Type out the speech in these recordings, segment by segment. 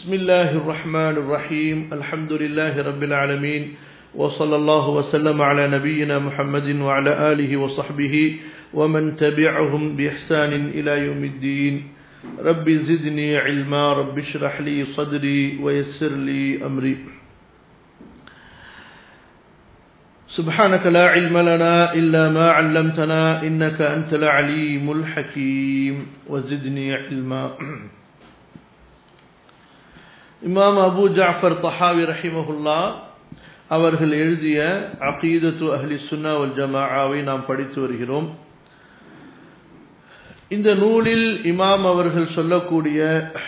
بسم الله الرحمن الرحيم الحمد لله رب العالمين وصلى الله وسلم على نبينا محمد وعلى آله وصحبه ومن تبعهم بإحسان إلى يوم الدين رب زدني علما رب اشرح لي صدري ويسر لي أمري سبحانك لا علم لنا إلا ما علمتنا إنك أنت العليم الحكيم وزدني علما இமாம் அபு ஜாஃபர் தஹாவி ரஹிமஹுல்லா அவர்கள் எழுதிய அகீதத்து அஹ்லி சுன்னா வல் ஜமாஆவை நாம் படித்து வருகிறோம் இந்த நூலில் இமாம் அவர்கள் சொல்லக்கூடிய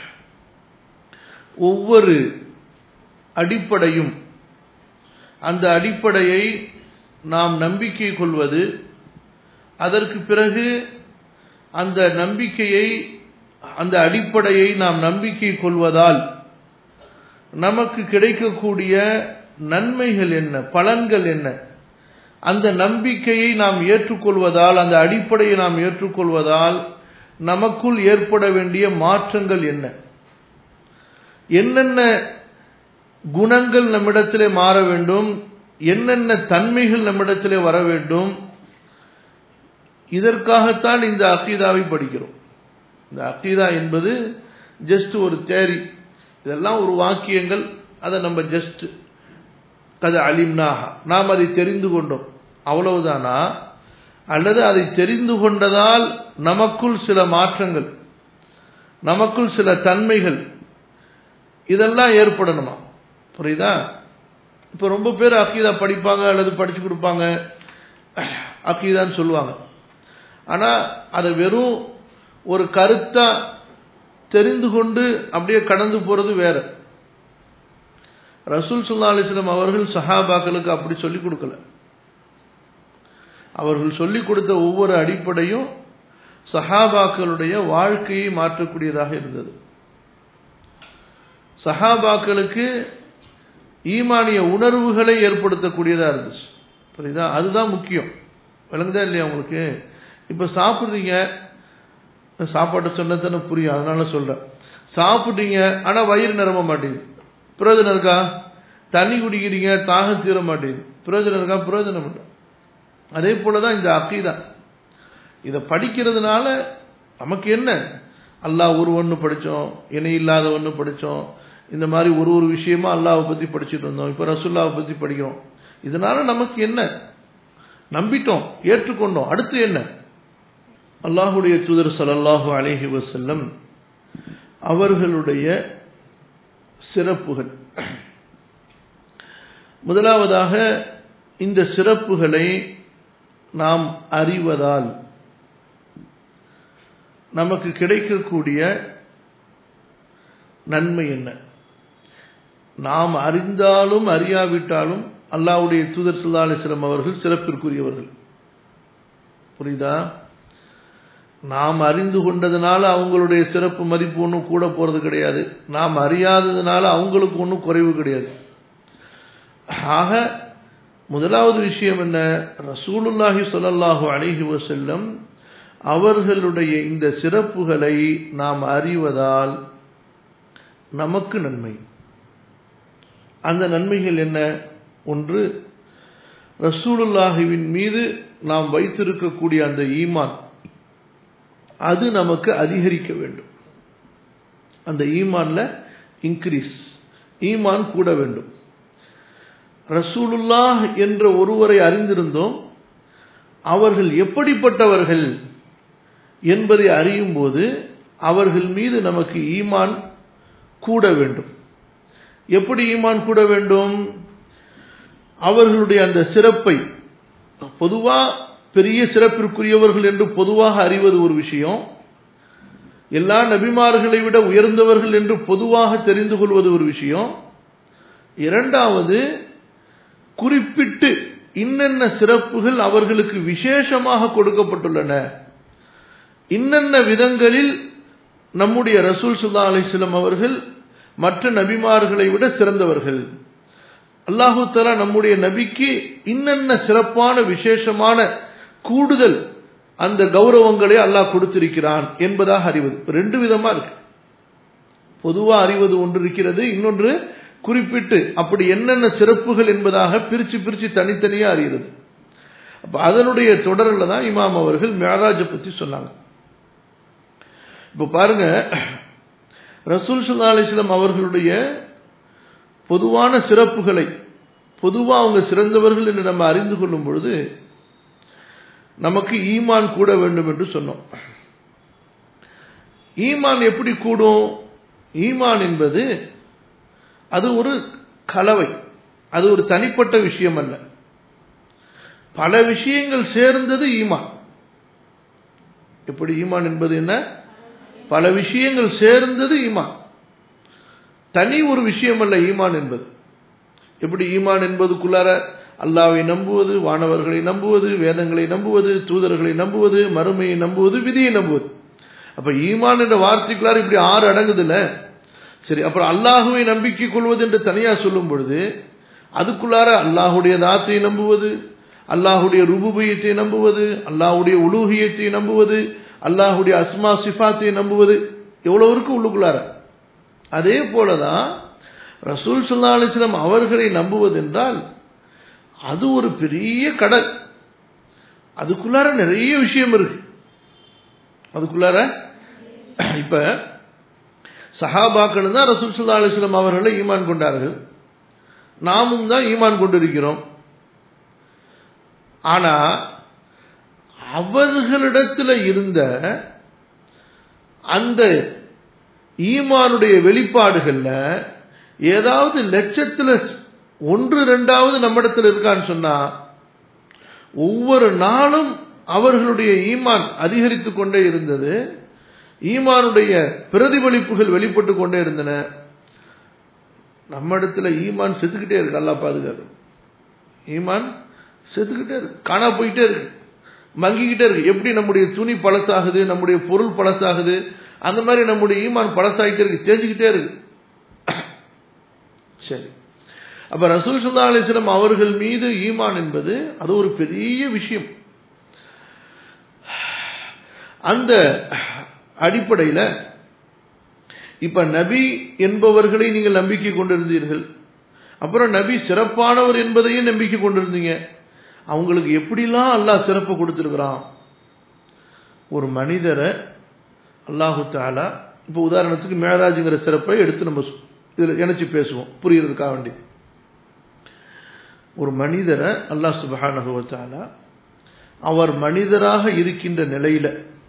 ஒவ்வொரு அடிப்படையும் அந்த அடிப்படையை நாம் நம்பிக்கை கொள்வது அதற்கு பிறகு அந்த நம்பிக்கையை அந்த அடிப்படையை நாம் நம்பிக்கை கொள்வதால் நமக்கு கிடைக்கக்கூடிய நன்மைகள் என்ன பலன்கள் என்ன அந்த நம்பிக்கையை நாம் ஏற்றுக்கொள்வதால் அந்த அடிப்படையை நாம் ஏற்றுக்கொள்வதால் நமக்குள் ஏற்பட வேண்டிய மாற்றங்கள் என்ன என்னென்ன குணங்கள் நம்மிடத்திலே மாற வேண்டும் என்னென்ன தன்மைகள் நம்மிடத்திலே வர வேண்டும் இதற்காகத்தான் இந்த அக்கீதாவை படிக்கிறோம் இந்த அக்கீதா என்பது ஜஸ்ட் ஒரு தேரி இதெல்லாம் ஒரு வாக்கியங்கள் அதை நம்ம ஜஸ்ட் கதை அலிம்னாக நாம் அதை தெரிந்து கொண்டோம் அவ்வளவுதானா அல்லது அதை தெரிந்து கொண்டதால் நமக்குள் சில மாற்றங்கள் நமக்குள் சில தன்மைகள் இதெல்லாம் ஏற்படணுமா புரியுதா இப்போ ரொம்ப பேர் அக்கீதா படிப்பாங்க அல்லது படிச்சு கொடுப்பாங்க அக்கீதான்னு சொல்லுவாங்க ஆனால் அதை வெறும் ஒரு கருத்தா தெரிந்து கொண்டு அப்படியே கடந்து போறது வேற ரசூல் சுல்லா அலிஸ்லாம் அவர்கள் சஹாபாக்களுக்கு அப்படி சொல்லிக் கொடுக்கல அவர்கள் சொல்லிக் கொடுத்த ஒவ்வொரு அடிப்படையும் சஹாபாக்களுடைய வாழ்க்கையை மாற்றக்கூடியதாக இருந்தது சஹாபாக்களுக்கு ஈமானிய உணர்வுகளை ஏற்படுத்தக்கூடியதா இருந்துச்சு புரியுதா அதுதான் முக்கியம் விளங்குதா இல்லையா உங்களுக்கு இப்ப சாப்பிடுறீங்க சாப்பாட்டை சொன்னதானே புரியும் அதனால சொல்றேன் சாப்பிட்டீங்க ஆனா வயிறு நிரம்ப மாட்டேங்குது பிரயோஜனம் இருக்கா தண்ணி குடிக்கிறீங்க தாகம் தீர மாட்டேங்குது பிரயோஜனம் இருக்கா பிரயோஜனம் இல்லை அதே போலதான் இந்த அக்கீதா இதை படிக்கிறதுனால நமக்கு என்ன அல்லாஹ் ஒரு ஒன்று படித்தோம் இணை இல்லாத ஒன்று படித்தோம் இந்த மாதிரி ஒரு ஒரு விஷயமா அல்லாவை பற்றி படிச்சுட்டு இருந்தோம் இப்போ ரசுல்லாவை பற்றி படிக்கிறோம் இதனால நமக்கு என்ன நம்பிட்டோம் ஏற்றுக்கொண்டோம் அடுத்து என்ன அல்லாஹுடைய தூதர் சலல்லாஹு அலேஹி வசல்லம் அவர்களுடைய சிறப்புகள் முதலாவதாக இந்த சிறப்புகளை நாம் அறிவதால் நமக்கு கிடைக்கக்கூடிய நன்மை என்ன நாம் அறிந்தாலும் அறியாவிட்டாலும் அல்லாவுடைய தூதர் சுல்லா அலிஸ்லாம் அவர்கள் சிறப்பிற்குரியவர்கள் புரியுதா நாம் அறிந்து கொண்டதுனால அவங்களுடைய சிறப்பு மதிப்பு ஒன்றும் கூட போறது கிடையாது நாம் அறியாததுனால அவங்களுக்கு ஒன்றும் குறைவு கிடையாது ஆக முதலாவது விஷயம் என்ன ரசூலுல்லாஹி சொல்லல்லாஹு அழகி வசல்லம் அவர்களுடைய இந்த சிறப்புகளை நாம் அறிவதால் நமக்கு நன்மை அந்த நன்மைகள் என்ன ஒன்று ரசூலுல்லாஹுவின் மீது நாம் வைத்திருக்கக்கூடிய அந்த ஈமான் அது நமக்கு அதிகரிக்க வேண்டும் அந்த ஈமான்ல இன்க்ரீஸ் ஈமான் கூட வேண்டும் ரசூலுல்லாஹ் என்ற ஒருவரை அறிந்திருந்தோம் அவர்கள் எப்படிப்பட்டவர்கள் என்பதை அறியும் போது அவர்கள் மீது நமக்கு ஈமான் கூட வேண்டும் எப்படி ஈமான் கூட வேண்டும் அவர்களுடைய அந்த சிறப்பை பொதுவா பெரிய சிறப்பிற்குரியவர்கள் என்று பொதுவாக அறிவது ஒரு விஷயம் எல்லா நபிமார்களை விட உயர்ந்தவர்கள் என்று பொதுவாக தெரிந்து கொள்வது ஒரு விஷயம் இரண்டாவது குறிப்பிட்டு இன்னென்ன சிறப்புகள் அவர்களுக்கு விசேஷமாக கொடுக்கப்பட்டுள்ளன இன்னென்ன விதங்களில் நம்முடைய ரசூல் சுல்லா அலிஸ்லம் அவர்கள் மற்ற நபிமார்களை விட சிறந்தவர்கள் அல்லாஹு தலா நம்முடைய நபிக்கு இன்னென்ன சிறப்பான விசேஷமான கூடுதல் அந்த கௌரவங்களை அல்லாஹ் கொடுத்திருக்கிறான் என்பதாக அறிவது ரெண்டு விதமா இருக்கு பொதுவா அறிவது ஒன்று இருக்கிறது இன்னொன்று குறிப்பிட்டு அப்படி என்னென்ன சிறப்புகள் என்பதாக பிரிச்சு பிரிச்சு தனித்தனியா அறிகிறது அப்ப அதனுடைய தொடரில் தான் இமாம் அவர்கள் மேராஜை பத்தி சொன்னாங்க இப்ப பாருங்க ரசூல் சுல்லா அலிஸ்லாம் அவர்களுடைய பொதுவான சிறப்புகளை பொதுவா அவங்க சிறந்தவர்கள் என்று நம்ம அறிந்து கொள்ளும் பொழுது நமக்கு ஈமான் கூட வேண்டும் என்று சொன்னோம் ஈமான் எப்படி கூடும் ஈமான் என்பது அது ஒரு கலவை அது ஒரு தனிப்பட்ட விஷயம் அல்ல பல விஷயங்கள் சேர்ந்தது ஈமான் எப்படி ஈமான் என்பது என்ன பல விஷயங்கள் சேர்ந்தது ஈமான் தனி ஒரு விஷயம் அல்ல ஈமான் என்பது எப்படி ஈமான் என்பதுக்குள்ளார அல்லாவை நம்புவது வானவர்களை நம்புவது வேதங்களை நம்புவது தூதர்களை நம்புவது மறுமையை நம்புவது விதியை நம்புவது அப்ப ஈமான் என்ற வார்த்தைக்குள்ளார இப்படி ஆறு அடங்குதுல்ல சரி அப்புறம் அல்லாஹுவை நம்பிக்கை கொள்வது என்று தனியா சொல்லும் பொழுது அதுக்குள்ளார அல்லாஹுடைய தாத்தை நம்புவது அல்லாஹுடைய ருபுபியத்தை நம்புவது அல்லாஹுடைய உலூகியத்தை நம்புவது அல்லாஹுடைய அஸ்மா சிஃபாத்தை நம்புவது எவ்வளவு இருக்கு உள்ளுக்குள்ளார அதே போலதான் ரசூல் சுல்லா அலிஸ்லாம் அவர்களை நம்புவது என்றால் அது ஒரு பெரிய கடல் அதுக்குள்ளார நிறைய விஷயம் இருக்கு அதுக்குள்ளார இப்ப சஹாபாக்கள் தான் ரசூல் சுல்லா அலிஸ்லாம் அவர்களை ஈமான் கொண்டார்கள் நாமும் தான் ஈமான் கொண்டிருக்கிறோம் ஆனா அவர்களிடத்தில் இருந்த அந்த ஈமானுடைய வெளிப்பாடுகள்ல ஏதாவது லட்சத்துல ஒன்று ரெண்டாவது நம்மிடத்தில் இருக்கான்னு சொன்னா ஒவ்வொரு நாளும் அவர்களுடைய ஈமான் அதிகரித்து கொண்டே இருந்தது ஈமானுடைய பிரதிபலிப்புகள் வெளிப்பட்டு கொண்டே இருந்தன நம்ம இடத்துல ஈமான் செத்துக்கிட்டே இருக்கு அல்லா பாதுகாப்பு ஈமான் செத்துக்கிட்டே இருக்கு காணா போயிட்டே இருக்கு மங்கிக்கிட்டே இருக்கு எப்படி நம்முடைய துணி பழசாகுது நம்முடைய பொருள் பழசாகுது அந்த மாதிரி நம்முடைய ஈமான் பழசாகிட்டே இருக்கு தேஞ்சுக்கிட்டே இருக்கு சரி அப்ப ரசூல் சுல்லா அலிஸ்லம் அவர்கள் மீது ஈமான் என்பது அது ஒரு பெரிய விஷயம் அந்த அடிப்படையில் இப்ப நபி என்பவர்களை நீங்கள் நம்பிக்கை கொண்டிருந்தீர்கள் அப்புறம் நபி சிறப்பானவர் என்பதையும் நம்பிக்கை கொண்டிருந்தீங்க அவங்களுக்கு எப்படிலாம் அல்லாஹ் சிறப்பு கொடுத்துருக்கிறான் ஒரு மனிதரை அல்லாஹு தாலா இப்போ உதாரணத்துக்கு மேராஜுங்கிற சிறப்பை எடுத்து நம்ம இதில் இணைச்சு பேசுவோம் புரியறதுக்காக வேண்டி ஒரு மனிதரை அல்லாஹ் சுபஹானகுவத்தாலா அவர் மனிதராக இருக்கின்ற நிலையில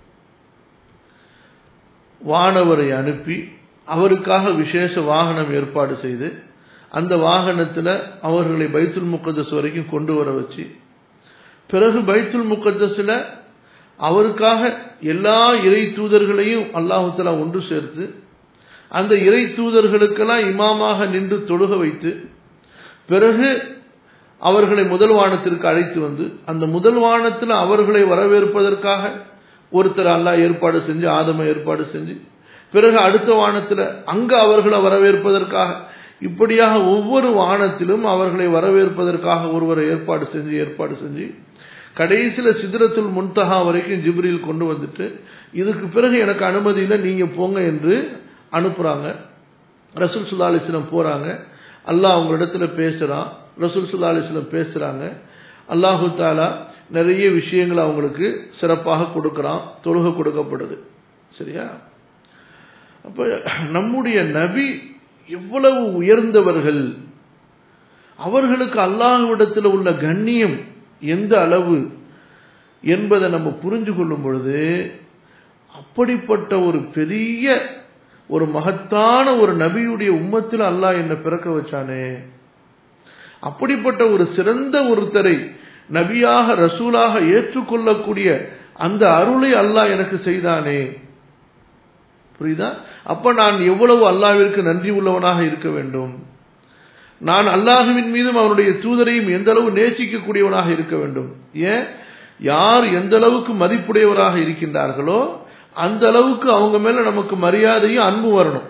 வானவரை அனுப்பி அவருக்காக விசேஷ வாகனம் ஏற்பாடு செய்து அந்த வாகனத்தில் அவர்களை பைத்துல் முக்கத்தஸ் வரைக்கும் கொண்டு வர வச்சு பிறகு பைத்துல் முக்கத்தஸில் அவருக்காக எல்லா இறை தூதர்களையும் அல்லாஹுத்தலா ஒன்று சேர்த்து அந்த இறை தூதர்களுக்கெல்லாம் இமாமாக நின்று தொழுக வைத்து பிறகு அவர்களை முதல் வானத்திற்கு அழைத்து வந்து அந்த முதல் வானத்தில் அவர்களை வரவேற்பதற்காக ஒருத்தர் அல்லாஹ் ஏற்பாடு செஞ்சு ஆதம ஏற்பாடு செஞ்சு பிறகு அடுத்த வானத்தில் அங்க அவர்களை வரவேற்பதற்காக இப்படியாக ஒவ்வொரு வானத்திலும் அவர்களை வரவேற்பதற்காக ஒருவரை ஏற்பாடு செஞ்சு ஏற்பாடு செஞ்சு கடைசியில் சித்திரத்துல் முன்தகா வரைக்கும் ஜிப்ரில் கொண்டு வந்துட்டு இதுக்கு பிறகு எனக்கு அனுமதி இல்லை நீங்க போங்க என்று அனுப்புறாங்க ரசூல் சுல்லா அலிஸ்லம் போறாங்க அல்லாஹ் அவங்களிடத்துல பேசுறான் ரசூல் சுல்லா அலிஸ்லம் பேசுறாங்க அல்லாஹு தாலா நிறைய விஷயங்களை அவங்களுக்கு சிறப்பாக கொடுக்கறான் தொழுக கொடுக்கப்படுது சரியா அப்ப நம்முடைய நபி எவ்வளவு உயர்ந்தவர்கள் அவர்களுக்கு அல்லாஹ்விடத்தில் உள்ள கண்ணியம் எந்த அளவு என்பதை நம்ம புரிஞ்சு கொள்ளும் பொழுது அப்படிப்பட்ட ஒரு பெரிய ஒரு மகத்தான ஒரு நபியுடைய உம்மத்தில் அல்லாஹ் என்ன பிறக்க வச்சானே அப்படிப்பட்ட ஒரு சிறந்த ஒருத்தரை நபியாக ரசூலாக ஏற்றுக்கொள்ளக்கூடிய அந்த அருளை அல்லாஹ் எனக்கு செய்தானே புரியுதா அப்ப நான் எவ்வளவு அல்லாவிற்கு நன்றி உள்ளவனாக இருக்க வேண்டும் நான் அல்லாஹுவின் மீதும் அவனுடைய தூதரையும் எந்த அளவு நேசிக்கக்கூடியவனாக இருக்க வேண்டும் ஏன் யார் எந்த அளவுக்கு மதிப்புடையவராக இருக்கின்றார்களோ அந்த அளவுக்கு அவங்க மேல நமக்கு மரியாதையும் அன்பு வரணும்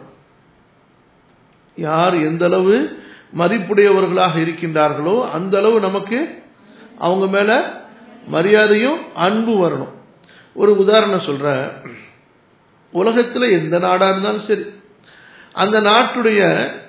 யார் எந்த அளவு மதிப்புடையவர்களாக இருக்கின்றார்களோ அந்த அளவு நமக்கு அவங்க மேல மரியாதையும் அன்பு வரணும் ஒரு உதாரணம் சொல்றேன் உலகத்துல எந்த நாடா இருந்தாலும் சரி அந்த நாட்டுடைய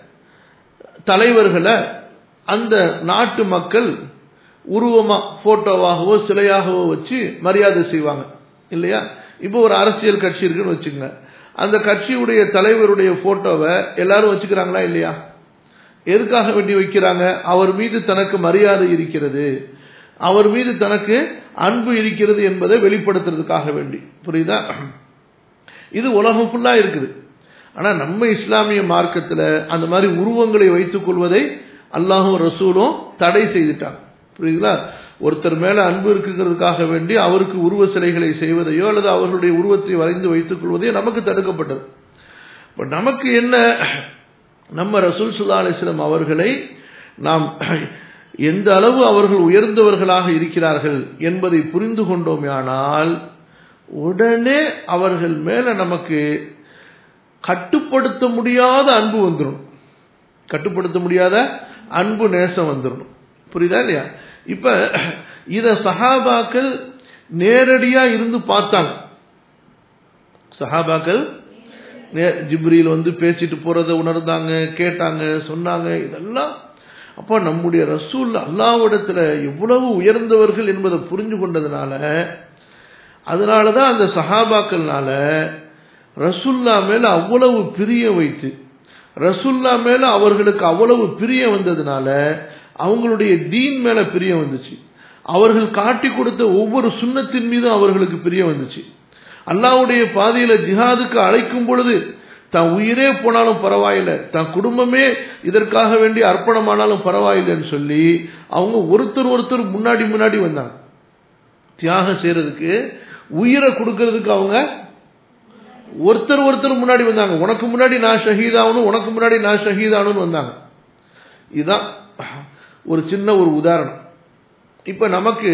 தலைவர்களை அந்த நாட்டு மக்கள் உருவமா போட்டோவாகவோ சிலையாகவோ வச்சு மரியாதை செய்வாங்க இல்லையா இப்போ ஒரு அரசியல் கட்சி இருக்குன்னு வச்சுங்க அந்த கட்சியுடைய தலைவருடைய போட்டோவை எல்லாரும் வச்சுக்கிறாங்களா இல்லையா எதுக்காக வேண்டி வைக்கிறாங்க அவர் மீது தனக்கு மரியாதை இருக்கிறது அவர் மீது தனக்கு அன்பு இருக்கிறது என்பதை வெளிப்படுத்துறதுக்காக வேண்டி புரியுதா இது உலகம் ஃபுல்லா இருக்குது ஆனா நம்ம இஸ்லாமிய மார்க்கத்தில் அந்த மாதிரி உருவங்களை வைத்துக் கொள்வதை அல்லாஹும் ரசூலும் தடை செய்துட்டாங்க புரியுதுங்களா ஒருத்தர் மேல அன்பு இருக்குங்கிறதுக்காக வேண்டி அவருக்கு உருவ சிலைகளை செய்வதையோ அல்லது அவர்களுடைய உருவத்தை வரைந்து வைத்துக் கொள்வதையோ நமக்கு தடுக்கப்பட்டது இப்போ நமக்கு என்ன நம்ம ரசூல் சுல்லா அலிஸ்லாம் அவர்களை நாம் எந்த அளவு அவர்கள் உயர்ந்தவர்களாக இருக்கிறார்கள் என்பதை புரிந்து கொண்டோமேயானால் உடனே அவர்கள் மேல நமக்கு கட்டுப்படுத்த முடியாத அன்பு வந்துடும் கட்டுப்படுத்த முடியாத அன்பு நேசம் வந்துடும் புரியுதா இல்லையா இப்ப இத சஹாபாக்கள் நேரடியா இருந்து பார்த்தாங்க சஹாபாக்கள் ஜிப்ரியில் வந்து பேசிட்டு போறதை உணர்ந்தாங்க கேட்டாங்க சொன்னாங்க இதெல்லாம் அப்போ நம்முடைய ரசூல் அல்லாவிடத்துல எவ்வளவு உயர்ந்தவர்கள் என்பதை புரிஞ்சு கொண்டதுனால அதனாலதான் அந்த சஹாபாக்கள்னால ரசுல்லா மேல அவ்வளவு பிரிய வைத்து ரசுல்லா மேல அவர்களுக்கு அவ்வளவு பிரிய வந்ததுனால அவங்களுடைய தீன் மேல பிரிய வந்துச்சு அவர்கள் காட்டி கொடுத்த ஒவ்வொரு சுண்ணத்தின் மீதும் அவர்களுக்கு பிரிய வந்துச்சு அல்லாவுடைய பாதையில ஜிஹாதுக்கு அழைக்கும் பொழுது தான் உயிரே போனாலும் பரவாயில்லை தான் குடும்பமே இதற்காக வேண்டி அர்ப்பணமானாலும் பரவாயில்லைன்னு சொல்லி அவங்க ஒருத்தர் ஒருத்தர் முன்னாடி முன்னாடி வந்தாங்க தியாகம் செய்யறதுக்கு உயிரை கொடுக்கறதுக்கு அவங்க ஒருத்தர் ஒருத்தர் முன்னாடி வந்தாங்க உனக்கு முன்னாடி நான் ஷஹீதாகணும் உனக்கு முன்னாடி நான் ஷஹீதாகணும்னு வந்தாங்க இதுதான் ஒரு சின்ன ஒரு உதாரணம் இப்ப நமக்கு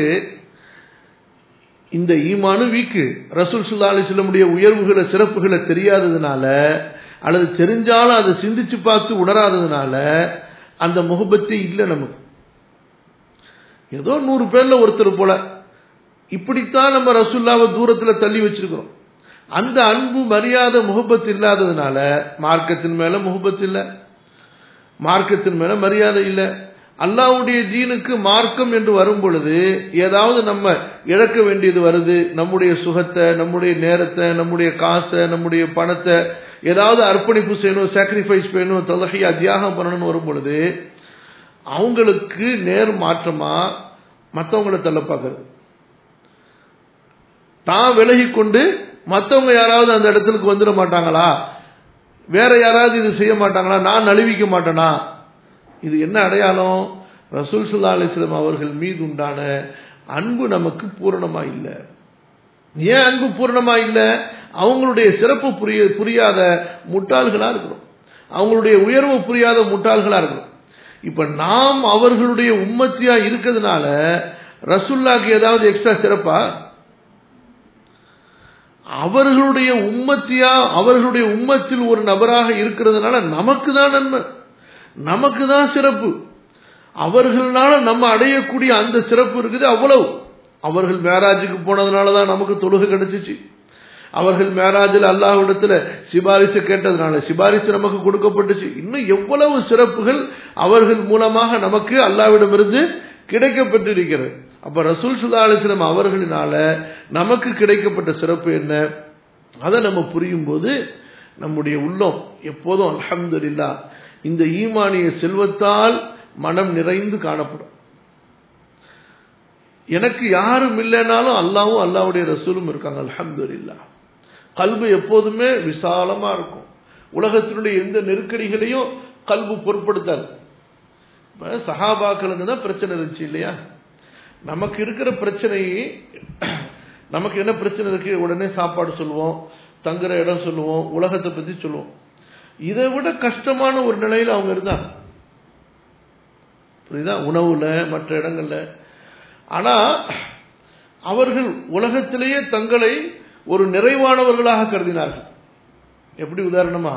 இந்த ஈமானு வீக்கு ரசூல் சுல்லா அலிஸ்லமுடைய உயர்வுகளை சிறப்புகளை தெரியாததுனால அல்லது தெரிஞ்சாலும் அதை சிந்திச்சு பார்த்து உணராததுனால அந்த முகபத்தே இல்லை நமக்கு ஏதோ நூறு பேர்ல ஒருத்தர் போல இப்படித்தான் நம்ம ரசுல்லாவை தூரத்துல தள்ளி வச்சிருக்கிறோம் அந்த அன்பு மரியாதை முகபத் இல்லாததுனால மார்க்கத்தின் மேல முகபத் இல்லை மார்க்கத்தின் மேல மரியாதை இல்லை அல்லாவுடைய ஜீனுக்கு மார்க்கம் என்று வரும் பொழுது ஏதாவது நம்ம இழக்க வேண்டியது வருது நம்முடைய சுகத்தை நம்முடைய நேரத்தை நம்முடைய காசை நம்முடைய பணத்தை ஏதாவது அர்ப்பணிப்பு செய்யணும் சாக்ரிஃபைஸ் பண்ணணும் தொகையா தியாகம் பண்ணணும்னு வரும் பொழுது அவங்களுக்கு நேர் மாற்றமா மற்றவங்களை தள்ள பார்க்கறது தான் விலகி கொண்டு மற்றவங்க யாராவது அந்த இடத்துக்கு வந்துட மாட்டாங்களா வேற யாராவது இது செய்ய மாட்டாங்களா நான் நழுவிக்க மாட்டேனா இது என்ன அடையாளம் ரசூல் சுல்லா அலிஸ்லாம் அவர்கள் மீது உண்டான அன்பு நமக்கு பூரணமா இல்லை ஏன் அன்பு பூரணமா இல்லை அவங்களுடைய சிறப்பு புரிய புரியாத முட்டாள்களா இருக்கிறோம் அவங்களுடைய உயர்வு புரியாத முட்டாள்களா இருக்கிறோம் இப்ப நாம் அவர்களுடைய உம்மத்தியா இருக்கிறதுனால ரசுல்லாக்கு ஏதாவது எக்ஸ்ட்ரா சிறப்பா அவர்களுடைய உம்மத்தியா அவர்களுடைய உம்மத்தில் ஒரு நபராக இருக்கிறதுனால நமக்கு தான் நன்மை நமக்கு தான் சிறப்பு அவர்களால நம்ம அடையக்கூடிய அந்த சிறப்பு இருக்குது அவ்வளவு அவர்கள் மேராஜுக்கு போனதுனால தான் நமக்கு தொழுகை கிடைச்சிச்சு அவர்கள் மேராஜில் அல்லாஹ்விடத்துல சிபாரிசு கேட்டதுனால சிபாரிசு நமக்கு கொடுக்கப்பட்டுச்சு இன்னும் எவ்வளவு சிறப்புகள் அவர்கள் மூலமாக நமக்கு அல்லாவிடமிருந்து கிடைக்கப்பட்டிருக்கிறது அப்ப ரசூல் சுல்லா அலிஸ்லாம் அவர்களினால நமக்கு கிடைக்கப்பட்ட சிறப்பு என்ன அதை நம்ம புரியும் போது நம்முடைய உள்ளம் எப்போதும் அலமதுல்லா இந்த ஈமானிய செல்வத்தால் மனம் நிறைந்து காணப்படும் எனக்கு யாரும் இல்லைனாலும் அல்லாவும் அல்லாவுடைய ரசூலும் இருக்காங்க அலமதுல்லா கல்வி எப்போதுமே விசாலமா இருக்கும் உலகத்தினுடைய எந்த நெருக்கடிகளையும் கல்வி பொருட்படுத்தாது சஹாபாக்களுக்கு தான் பிரச்சனை இருந்துச்சு இல்லையா நமக்கு இருக்கிற பிரச்சனை நமக்கு என்ன பிரச்சனை இருக்கு உடனே சாப்பாடு சொல்லுவோம் தங்குற இடம் சொல்லுவோம் உலகத்தை பத்தி சொல்லுவோம் இதை விட கஷ்டமான ஒரு நிலையில் அவங்க இருந்தாங்க புரியுதா உணவுல மற்ற இடங்கள்ல ஆனா அவர்கள் உலகத்திலேயே தங்களை ஒரு நிறைவானவர்களாக கருதினார்கள் எப்படி உதாரணமா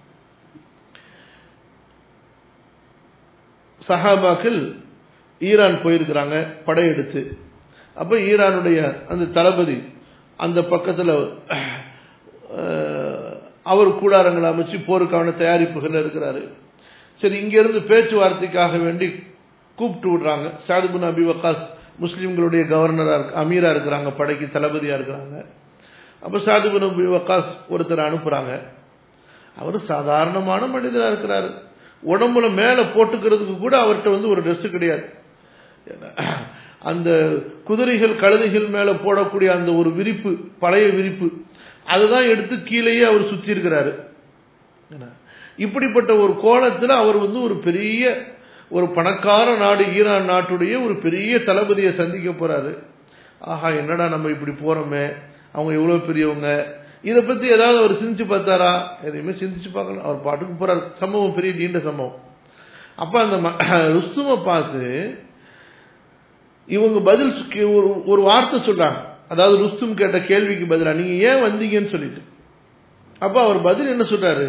சஹாபாக்கள் ஈரான் போயிருக்கிறாங்க படையெடுத்து அப்ப ஈரானுடைய அந்த தளபதி அந்த பக்கத்தில் அவர் கூடாரங்களை அமைச்சு போருக்கான தயாரிப்புகள் இருக்கிறாரு சரி இங்கிருந்து பேச்சுவார்த்தைக்காக வேண்டி கூப்பிட்டு விடுறாங்க சாதுபுன் அபி வக்காஸ் முஸ்லீம்களுடைய கவர்னராக இருக்கு அமீரா இருக்கிறாங்க படைக்கு தளபதியாக இருக்கிறாங்க அப்போ சாதுபுன் அபி வக்காஸ் ஒருத்தர் அனுப்புகிறாங்க அவர் சாதாரணமான மனிதராக இருக்கிறாரு உடம்புல மேலே போட்டுக்கிறதுக்கு கூட அவர்கிட்ட வந்து ஒரு ட்ரெஸ்ஸு கிடையாது அந்த குதிரைகள் கழுதைகள் மேலே போடக்கூடிய அந்த ஒரு விரிப்பு பழைய விரிப்பு அதுதான் எடுத்து கீழேயே அவர் சுற்றி இருக்கிறாரு இப்படிப்பட்ட ஒரு கோலத்தில் அவர் வந்து ஒரு பெரிய ஒரு பணக்கார நாடு ஈரான் நாட்டுடைய ஒரு பெரிய தளபதியை சந்திக்க போறாரு ஆஹா என்னடா நம்ம இப்படி போறோமே அவங்க எவ்வளவு பெரியவங்க இதை பத்தி ஏதாவது அவர் சிந்திச்சு பார்த்தாரா எதையுமே சிந்திச்சு பார்க்கல அவர் பாட்டுக்கு போறாரு சம்பவம் பெரிய நீண்ட சம்பவம் அப்ப அந்த ருஸ்துமை பார்த்து இவங்க பதில் ஒரு ஒரு வார்த்தை சொல்றாங்க அதாவது ருஸ்தும் கேட்ட கேள்விக்கு பதிலா நீங்க ஏன் வந்தீங்கன்னு சொல்லிட்டு அப்ப அவர் பதில் என்ன சொல்றாரு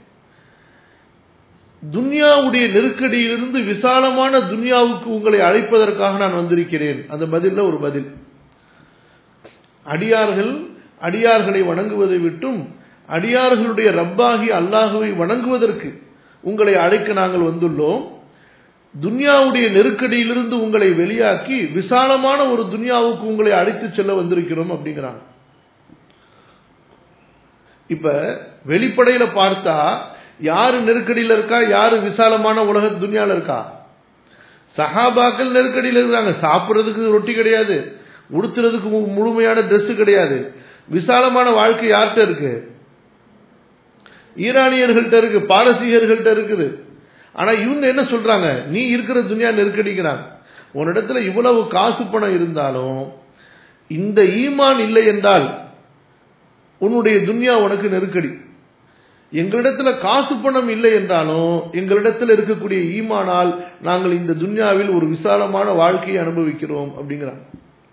துன்யாவுடைய நெருக்கடியிலிருந்து விசாலமான துன்யாவுக்கு உங்களை அழைப்பதற்காக நான் வந்திருக்கிறேன் அந்த பதில ஒரு பதில் அடியார்கள் அடியார்களை வணங்குவதை விட்டும் அடியார்களுடைய ரப்பாகி அல்லாஹுவை வணங்குவதற்கு உங்களை அழைக்க நாங்கள் வந்துள்ளோம் துன்யாவுடைய நெருக்கடியிலிருந்து உங்களை வெளியாக்கி விசாலமான ஒரு துன்யாவுக்கு உங்களை அழைத்து செல்ல வந்திருக்கிறோம் அப்படிங்கிறாங்க இப்ப வெளிப்படையில பார்த்தா யாரு நெருக்கடியில் இருக்கா யாரு விசாலமான உலக துன்யால இருக்கா சஹாபாக்கள் நெருக்கடியில் இருக்கிறாங்க சாப்பிட்றதுக்கு ரொட்டி கிடையாது உடுத்துறதுக்கு முழுமையான ட்ரெஸ் கிடையாது விசாலமான வாழ்க்கை யார்கிட்ட இருக்கு ஈரானியர்கள்ட்ட இருக்கு பாரசீகர்கள்ட்ட இருக்குது ஆனா இவங்க என்ன சொல்றாங்க நீ இருக்கிற துனியா நெருக்கடிக்கிறாங்க உன்னிடத்துல இவ்வளவு காசு பணம் இருந்தாலும் இந்த ஈமான் இல்லை என்றால் உன்னுடைய துன்யா உனக்கு நெருக்கடி எங்களிடத்துல காசு பணம் இல்லை என்றாலும் எங்களிடத்தில் இருக்கக்கூடிய ஈமானால் நாங்கள் இந்த துன்யாவில் ஒரு விசாலமான வாழ்க்கையை அனுபவிக்கிறோம் அப்படிங்கிறாங்க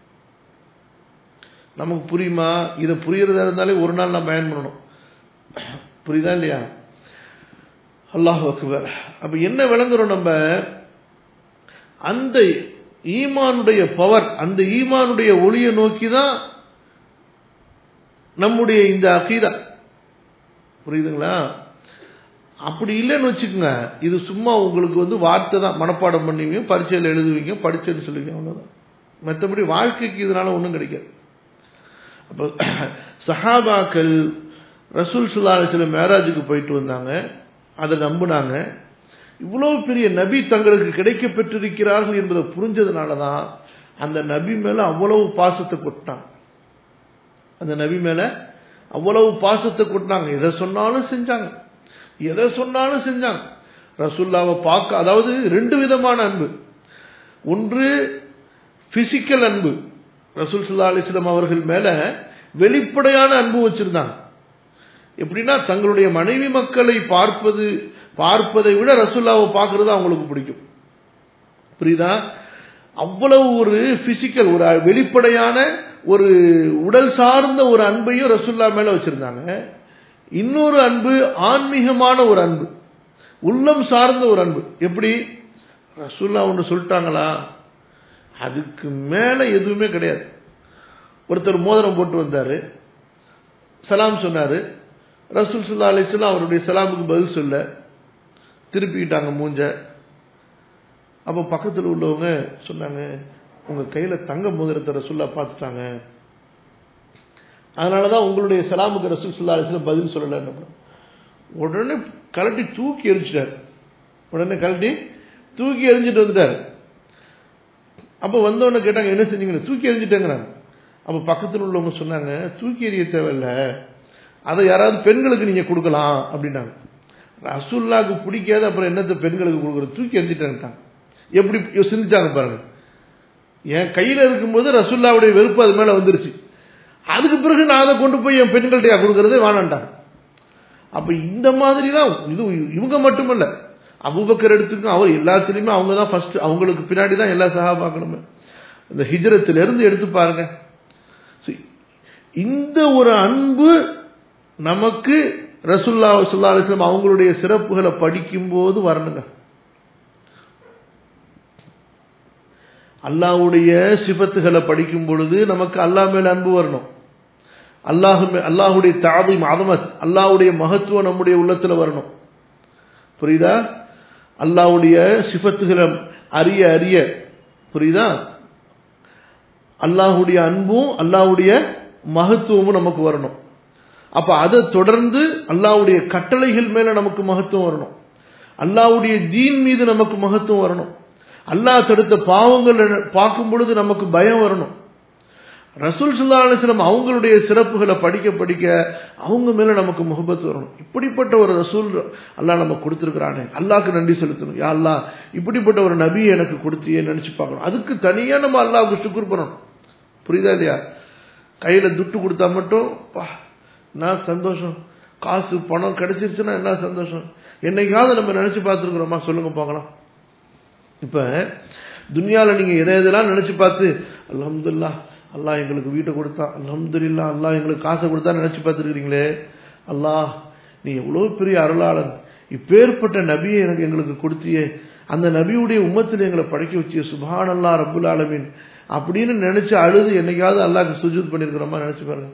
நமக்கு புரியுமா இதை புரியறதா இருந்தாலே ஒரு நாள் நான் பயன் பண்ணணும் புரியுதா இல்லையா அல்லாஹ் அக்பர் அப்ப என்ன விளங்குறோம் நம்ம அந்த ஈமானுடைய பவர் அந்த ஈமானுடைய ஒளியை நோக்கி தான் நம்முடைய இந்த அகீதா புரியுதுங்களா அப்படி இல்லைன்னு வச்சுக்கோங்க இது சும்மா உங்களுக்கு வந்து வார்த்தை தான் மனப்பாடம் பண்ணுவீங்க பரீட்சையில் எழுதுவீங்க படிச்சேன்னு சொல்லுவீங்க அவ்வளோதான் மற்றபடி வாழ்க்கைக்கு இதனால ஒன்றும் கிடைக்காது அப்போ சஹாபாக்கள் ரசூல் சுல்லாசில மேராஜுக்கு போயிட்டு வந்தாங்க அதை நம்பினாங்க இவ்வளவு பெரிய நபி தங்களுக்கு கிடைக்க பெற்றிருக்கிறார்கள் என்பதை புரிஞ்சதுனால தான் அந்த நபி மேல அவ்வளவு பாசத்தை கொட்டினாங்க அந்த நபி மேல அவ்வளவு பாசத்தை கொட்டினாங்க எதை சொன்னாலும் செஞ்சாங்க எதை சொன்னாலும் செஞ்சாங்க ரசுல்லாவை பார்க்க அதாவது ரெண்டு விதமான அன்பு ஒன்று பிசிக்கல் அன்பு ரசூல் சுல்லா அலிஸ்லாம் அவர்கள் மேல வெளிப்படையான அன்பு வச்சிருந்தாங்க எப்படின்னா தங்களுடைய மனைவி மக்களை பார்ப்பது பார்ப்பதை விட ரசுல்லாவை பார்க்கறது அவங்களுக்கு பிடிக்கும் புரியுதா அவ்வளவு ஒரு பிசிக்கல் ஒரு வெளிப்படையான ஒரு உடல் சார்ந்த ஒரு அன்பையும் ரசுல்லா மேல வச்சிருந்தாங்க இன்னொரு அன்பு ஆன்மீகமான ஒரு அன்பு உள்ளம் சார்ந்த ஒரு அன்பு எப்படி ரசுல்லா ஒன்று சொல்லிட்டாங்களா அதுக்கு மேல எதுவுமே கிடையாது ஒருத்தர் மோதிரம் போட்டு வந்தாரு சலாம் சொன்னாரு ரசூல் சுல்லா அலிஸ்லாம் அவருடைய சலாமுக்கு பதில் சொல்ல திருப்பிக்கிட்டாங்க மூஞ்ச அப்போ பக்கத்தில் உள்ளவங்க சொன்னாங்க உங்க கையில தங்க மோதிரத்தை ரசுல்லா பார்த்துட்டாங்க அதனாலதான் உங்களுடைய சலாமுக்கு ரசூல் சுல்லா அலிஸ்லாம் பதில் சொல்லலன்னு உடனே கலட்டி தூக்கி எரிச்சிட்டார் உடனே கலட்டி தூக்கி எரிஞ்சிட்டு வந்துட்டார் அப்போ வந்தவொடனே கேட்டாங்க என்ன செஞ்சீங்கன்னு தூக்கி எறிஞ்சிட்டேங்கிறாங்க அப்போ பக்கத்தில் உள்ளவங்க சொன்னாங்க தூக்கி எறிய தேவையில்ல அதை யாராவது பெண்களுக்கு நீங்க கொடுக்கலாம் அப்படின்னாங்க ரசுல்லாவுக்கு பிடிக்காத அப்புறம் என்னத்தை பெண்களுக்கு கொடுக்குறது தூக்கி எறிஞ்சிட்டேன்ட்டாங்க எப்படி சிந்திச்சாங்க பாருங்க என் கையில் இருக்கும்போது ரசுல்லாவுடைய வெறுப்பு அது மேலே வந்துருச்சு அதுக்கு பிறகு நான் அதை கொண்டு போய் என் பெண்கள்கிட்ட கொடுக்கறதே வேணான்ட்டாங்க அப்போ இந்த மாதிரிலாம் இது இவங்க மட்டுமல்ல அபுபக்கர் எடுத்துக்கும் அவர் எல்லாத்துலேயுமே அவங்க தான் ஃபர்ஸ்ட் அவங்களுக்கு பின்னாடி தான் எல்லா சகாபாக்கணுமே இந்த ஹிஜரத்திலிருந்து எடுத்து பாருங்க இந்த ஒரு அன்பு நமக்கு ரசுல்லா சுல்லா அலிஸ்லாம் அவங்களுடைய சிறப்புகளை படிக்கும்போது வரணுங்க அல்லாவுடைய சிபத்துகளை படிக்கும் பொழுது நமக்கு அல்லா மேல அன்பு வரணும் அல்லாஹுமே அல்லாஹுடைய தாதி அதமத் அல்லாஹுடைய மகத்துவம் நம்முடைய உள்ளத்துல வரணும் புரியுதா அல்லாஹுடைய சிஃபத்துகளை அறிய அறிய புரியுதா அல்லாஹுடைய அன்பும் அல்லாஹுடைய மகத்துவமும் நமக்கு வரணும் அப்ப அதை தொடர்ந்து அல்லாஹுடைய கட்டளைகள் மேல நமக்கு மகத்துவம் வரணும் அல்லாஹுடைய தீன் மீது நமக்கு மகத்துவம் வரணும் அல்லாஹ் தடுத்த பாவங்கள் பார்க்கும் பொழுது நமக்கு பயம் வரணும் ரசூல் சுல்லா அலிஸ்லாம் அவங்களுடைய சிறப்புகளை படிக்க படிக்க அவங்க மேல நமக்கு முகபத்து வரணும் இப்படிப்பட்ட ஒரு ரசூல் அல்லாஹ் நம்ம கொடுத்துருக்கிறானே அல்லாஹ்க்கு நன்றி செலுத்தணும் யா அல்லாஹ் இப்படிப்பட்ட ஒரு நபியை எனக்கு கொடுத்தியே நினைச்சு பார்க்கணும் அதுக்கு தனியா நம்ம அல்லாஹ்வுக்கு சுக்குர் பண்ணணும் புரியுதா இல்லையா கையில துட்டு கொடுத்தா மட்டும் பா நான் சந்தோஷம் காசு பணம் கிடைச்சிருச்சுன்னா என்ன சந்தோஷம் என்னைக்காவது நம்ம நினைச்சு பார்த்துருக்குறோமா சொல்லுங்க பார்க்கலாம் இப்ப துனியால நீங்க எதை எதெல்லாம் நினைச்சு பார்த்து அல்ஹம்துல்லா அல்லாஹ் எங்களுக்கு வீட்டை கொடுத்தா அல்ஹம்துலில்லா அல்லாஹ் எங்களுக்கு காசை கொடுத்தா நினைச்சு பார்த்துருக்கிறீங்களே அல்லாஹ் நீ எவ்வளவு பெரிய அருளாளன் இப்பேற்பட்ட நபியை எனக்கு எங்களுக்கு கொடுத்தியே அந்த நபியுடைய உம்மத்தில் எங்களை படைக்க வச்சிய சுபான் அல்லா ரபுல் ஆலமின் அப்படின்னு நினைச்சு அழுது என்னைக்காவது அல்லாஹ்க்கு சுஜூத் பண்ணிருக்கிறோமா நினைச்சு பாருங்க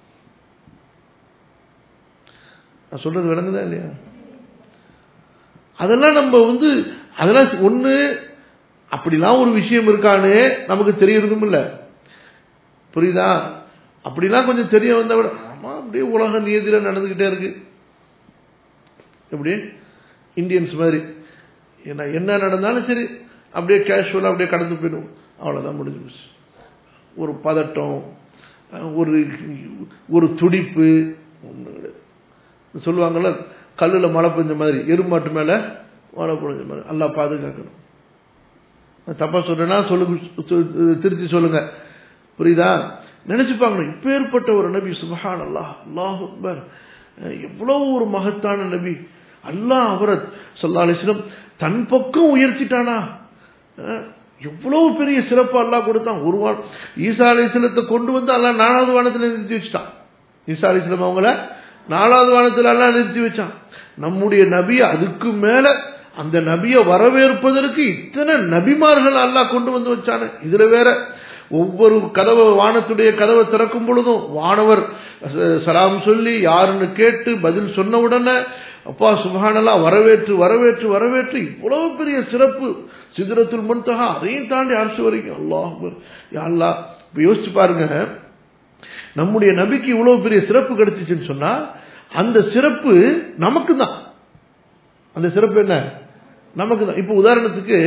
நான் சொல்றது விளங்குதா இல்லையா அதெல்லாம் நம்ம வந்து அதெல்லாம் ஒண்ணு அப்படிலாம் ஒரு விஷயம் இருக்கான்னு நமக்கு தெரியறதும் இல்லை புரியுதா அப்படிலாம் கொஞ்சம் தெரிய வந்த விட ஆமா அப்படியே உலக நியதியில நடந்துகிட்டே இருக்கு எப்படி இந்தியன்ஸ் மாதிரி என்ன என்ன நடந்தாலும் சரி அப்படியே கேஷுவலாக அப்படியே கடந்து போயிடும் அவ்வளோதான் முடிஞ்சு போச்சு ஒரு பதட்டம் ஒரு ஒரு துடிப்பு ஒன்றும் கிடையாது சொல்லுவாங்கள்ல கல்லில் மழை பெஞ்ச மாதிரி எருமாட்டு மேலே மழை பொழிஞ்ச மாதிரி நல்லா பாதுகாக்கணும் தப்பா சொல்றேன்னா சொல்லுங்க திருச்சி சொல்லுங்க புரியுதா நினைச்சுப்பாங்க இப்பேற்பட்ட ஒரு நபி சுபஹான் அல்லாஹ் அல்லாஹ் அக்பர் எவ்வளவு ஒரு மகத்தான நபி அல்லாஹ் அவரை சொல்லா அலிஸ்லம் தன் பக்கம் உயர்த்திட்டானா எவ்வளவு பெரிய சிறப்பு அல்லாஹ் கொடுத்தான் ஒரு வான் ஈசா அலிஸ்லத்தை கொண்டு வந்து அல்லாஹ் நாலாவது வானத்தில் நிறுத்தி வச்சுட்டான் ஈசா அலிஸ்லம் அவங்கள நாலாவது வானத்தில் எல்லாம் நிறுத்தி வச்சான் நம்முடைய நபி அதுக்கு மேல அந்த நபியை வரவேற்பதற்கு இத்தனை நபிமார்கள் அல்லாஹ் கொண்டு வந்து வச்சானு இதுல வேற ஒவ்வொரு கதவை வானத்துடைய கதவை திறக்கும் பொழுதும் வானவர் சலாம் சொல்லி யாருன்னு கேட்டு பதில் சொன்ன உடனே அப்பா சுபஹானல்லா வரவேற்று வரவேற்று வரவேற்று இவ்வளவு பெரிய சிறப்பு சிதறத்தில் முன்தகா அதையும் தாண்டி அரசு வரைக்கும் அல்லாஹ் அல்லா இப்ப யோசிச்சு பாருங்க நம்முடைய நபிக்கு இவ்வளவு பெரிய சிறப்பு கிடைச்சிச்சுன்னு சொன்னா அந்த சிறப்பு நமக்கு தான் அந்த சிறப்பு என்ன நமக்கு தான் இப்ப உதாரணத்துக்கு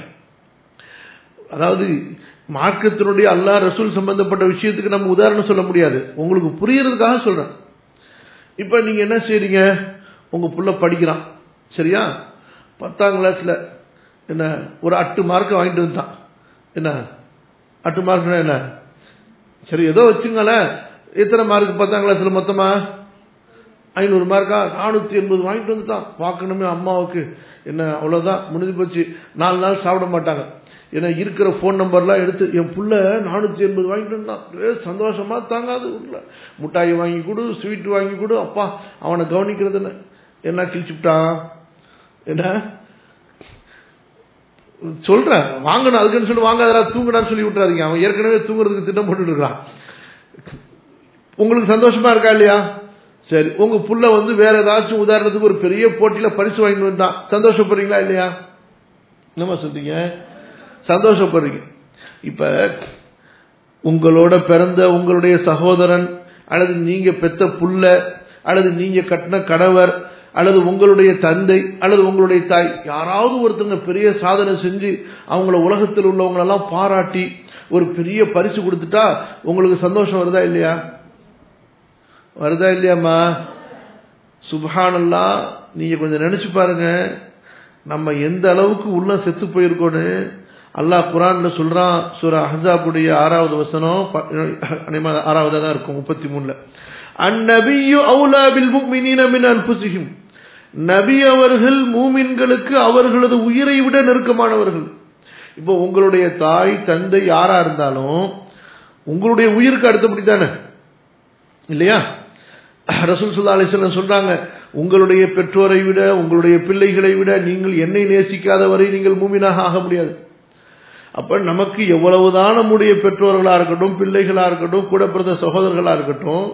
அதாவது மார்க்கத்தினுடைய அல்லா ரசூல் சம்பந்தப்பட்ட விஷயத்துக்கு நம்ம உதாரணம் சொல்ல முடியாது உங்களுக்கு புரியறதுக்காக சொல்றேன் இப்ப நீங்க என்ன செய்றீங்க உங்க புள்ள படிக்கிறான் சரியா பத்தாம் கிளாஸ்ல என்ன ஒரு அட்டு மார்க் வாங்கிட்டு வந்துட்டான் என்ன அட்டு மார்க்னா என்ன சரி ஏதோ வச்சுங்களேன் எத்தனை மார்க் பத்தாம் கிளாஸ்ல மொத்தமா ஐநூறு மார்க்கா நானூத்தி எண்பது வாங்கிட்டு வந்துட்டான் பார்க்கணுமே அம்மாவுக்கு என்ன அவ்வளவுதான் முடிஞ்சு போச்சு நாலு நாள் சாப்பிட மாட்டாங்க ஏன்னா இருக்கிற ஃபோன் நம்பர்லாம் எடுத்து என் புள்ள நானூற்றி எண்பது வாங்கிட்டு வந்தான் சந்தோஷமா தாங்காது உள்ள முட்டாய் வாங்கி கொடு ஸ்வீட் வாங்கி கொடு அப்பா அவனை கவனிக்கிறது என்ன என்ன கிழிச்சுட்டான் என்ன சொல்றேன் வாங்கணும் அதுக்குன்னு சொல்லி வாங்காதரா தூங்கடான்னு சொல்லி விட்டுறாதீங்க அவன் ஏற்கனவே தூங்குறதுக்கு திட்டம் போட்டுட்டு இருக்கான் உங்களுக்கு சந்தோஷமா இருக்கா இல்லையா சரி உங்க புள்ள வந்து வேற ஏதாச்சும் உதாரணத்துக்கு ஒரு பெரிய போட்டியில பரிசு வாங்கிட்டு வந்தான் சந்தோஷப்படுறீங்களா இல்லையா என்னமா சொல்றீங்க சந்தோஷப்படுறீங்க இப்ப உங்களோட பிறந்த உங்களுடைய சகோதரன் அல்லது நீங்க பெத்த புள்ள அல்லது நீங்க கட்டின கணவர் அல்லது உங்களுடைய தந்தை அல்லது உங்களுடைய தாய் யாராவது ஒருத்தங்க பெரிய சாதனை செஞ்சு அவங்கள உலகத்தில் உள்ளவங்களெல்லாம் பாராட்டி ஒரு பெரிய பரிசு கொடுத்துட்டா உங்களுக்கு சந்தோஷம் வருதா இல்லையா வருதா இல்லையாம்மா சுபஹானல்லா நீங்க கொஞ்சம் நினைச்சு பாருங்க நம்ம எந்த அளவுக்கு உள்ள செத்து போயிருக்கோன்னு அல்லாஹ் குரான்ல சொல்றான் சூரா அஹாபுடைய ஆறாவது வசனம் ஆறாவதா தான் இருக்கும் முப்பத்தி மூணுல அந்நபியு அவுலா பில் முக்மினீன மின் அன்புசிகும் நபி அவர்கள் மூமின்களுக்கு அவர்களது உயிரை விட நெருக்கமானவர்கள் இப்போ உங்களுடைய தாய் தந்தை யாரா இருந்தாலும் உங்களுடைய உயிருக்கு அடுத்தபடி தானே இல்லையா ரசூல் சுல்லா அலிஸ்லாம் சொல்றாங்க உங்களுடைய பெற்றோரை விட உங்களுடைய பிள்ளைகளை விட நீங்கள் என்னை நேசிக்காத வரை நீங்கள் மூமினாக ஆக முடியாது அப்ப நமக்கு எவ்வளவுதான் நம்முடைய பெற்றோர்களா இருக்கட்டும் பிள்ளைகளா இருக்கட்டும் கூட பிறந்த சகோதரர்களா இருக்கட்டும்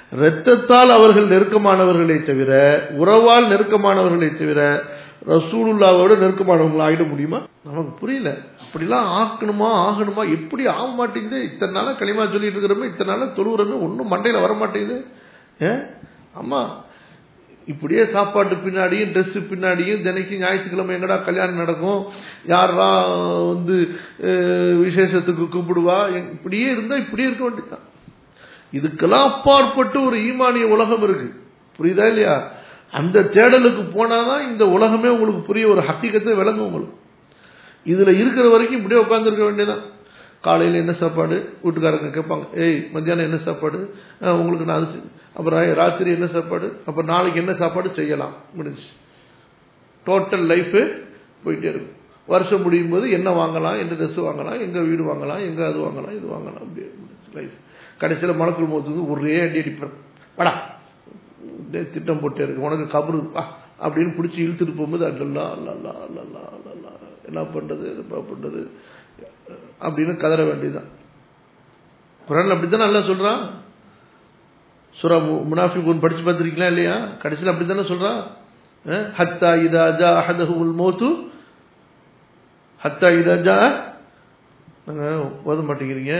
இரத்தத்தால் அவர்கள் நெருக்கமானவர்களே தவிர உறவால் நெருக்கமானவர்களே தவிர ரசூலுல்லாவோட நெருக்கமானவங்களை ஆகிட முடியுமா நமக்கு புரியல அப்படிலாம் ஆக்கணுமா ஆகணுமா எப்படி ஆக மாட்டேங்குது இத்தனை நாளா களிமா சொல்லிட்டு இருக்கிறோமே இத்தனை நாளா தொழுவுறமே ஒன்றும் மண்டையில் வர மாட்டேங்குது ஏ ஆமா இப்படியே சாப்பாட்டு பின்னாடியும் ட்ரெஸ்ஸு பின்னாடியும் தினைக்கும் ஞாயிற்றுக்கிழமை எங்கடா கல்யாணம் நடக்கும் யாரா வந்து விசேஷத்துக்கு கூப்பிடுவா இப்படியே இருந்தா இப்படியே இருக்க வேண்டியதான் இதுக்கெல்லாம் அப்பாற்பட்டு ஒரு ஈமானிய உலகம் இருக்கு புரியுதா இல்லையா அந்த தேடலுக்கு போனாதான் இந்த உலகமே உங்களுக்கு புரிய ஒரு ஹக்கிக்கத்தை விளங்கும் உங்களுக்கு இதுல இருக்கிற வரைக்கும் இப்படியே உட்காந்துருக்க வேண்டியதான் காலையில் என்ன சாப்பாடு வீட்டுக்காரங்க கேட்பாங்க ஏய் மத்தியானம் என்ன சாப்பாடு உங்களுக்கு நான் அது அப்புறம் ராத்திரி என்ன சாப்பாடு அப்புறம் நாளைக்கு என்ன சாப்பாடு செய்யலாம் முடிஞ்சு டோட்டல் லைஃபு போயிட்டே இருக்கும் வருஷம் முடியும் போது என்ன வாங்கலாம் என்ன ட்ரெஸ் வாங்கலாம் எங்க வீடு வாங்கலாம் எங்க அது வாங்கலாம் இது வாங்கலாம் அப்படியே லைஃப் கடைசியில் மலக்குள் மோத்து ஒரே அடி அடிப்பார் வாடா திட்டம் போட்டே இருக்கு உனக்கு கபரு வா அப்படின்னு பிடிச்சி இழுத்துட்டு போகும்போது அல்லல்லா அல்லல்லா அல்லல்லா அல்லல்லா என்ன பண்றது என்ன பண்றது அப்படின்னு கதற வேண்டியதுதான் குரான் அப்படித்தானே அல்ல சொல்றான் சுரா முனாஃபிகூன் படிச்சு பார்த்துருக்கீங்களா இல்லையா கடைசியில் அப்படித்தானே சொல்றான் ஹத்தா இதா ஜா அஹதஹுல் மோத்து ஹத்தா இதா ஜா நாங்கள் ஓத மாட்டேங்கிறீங்க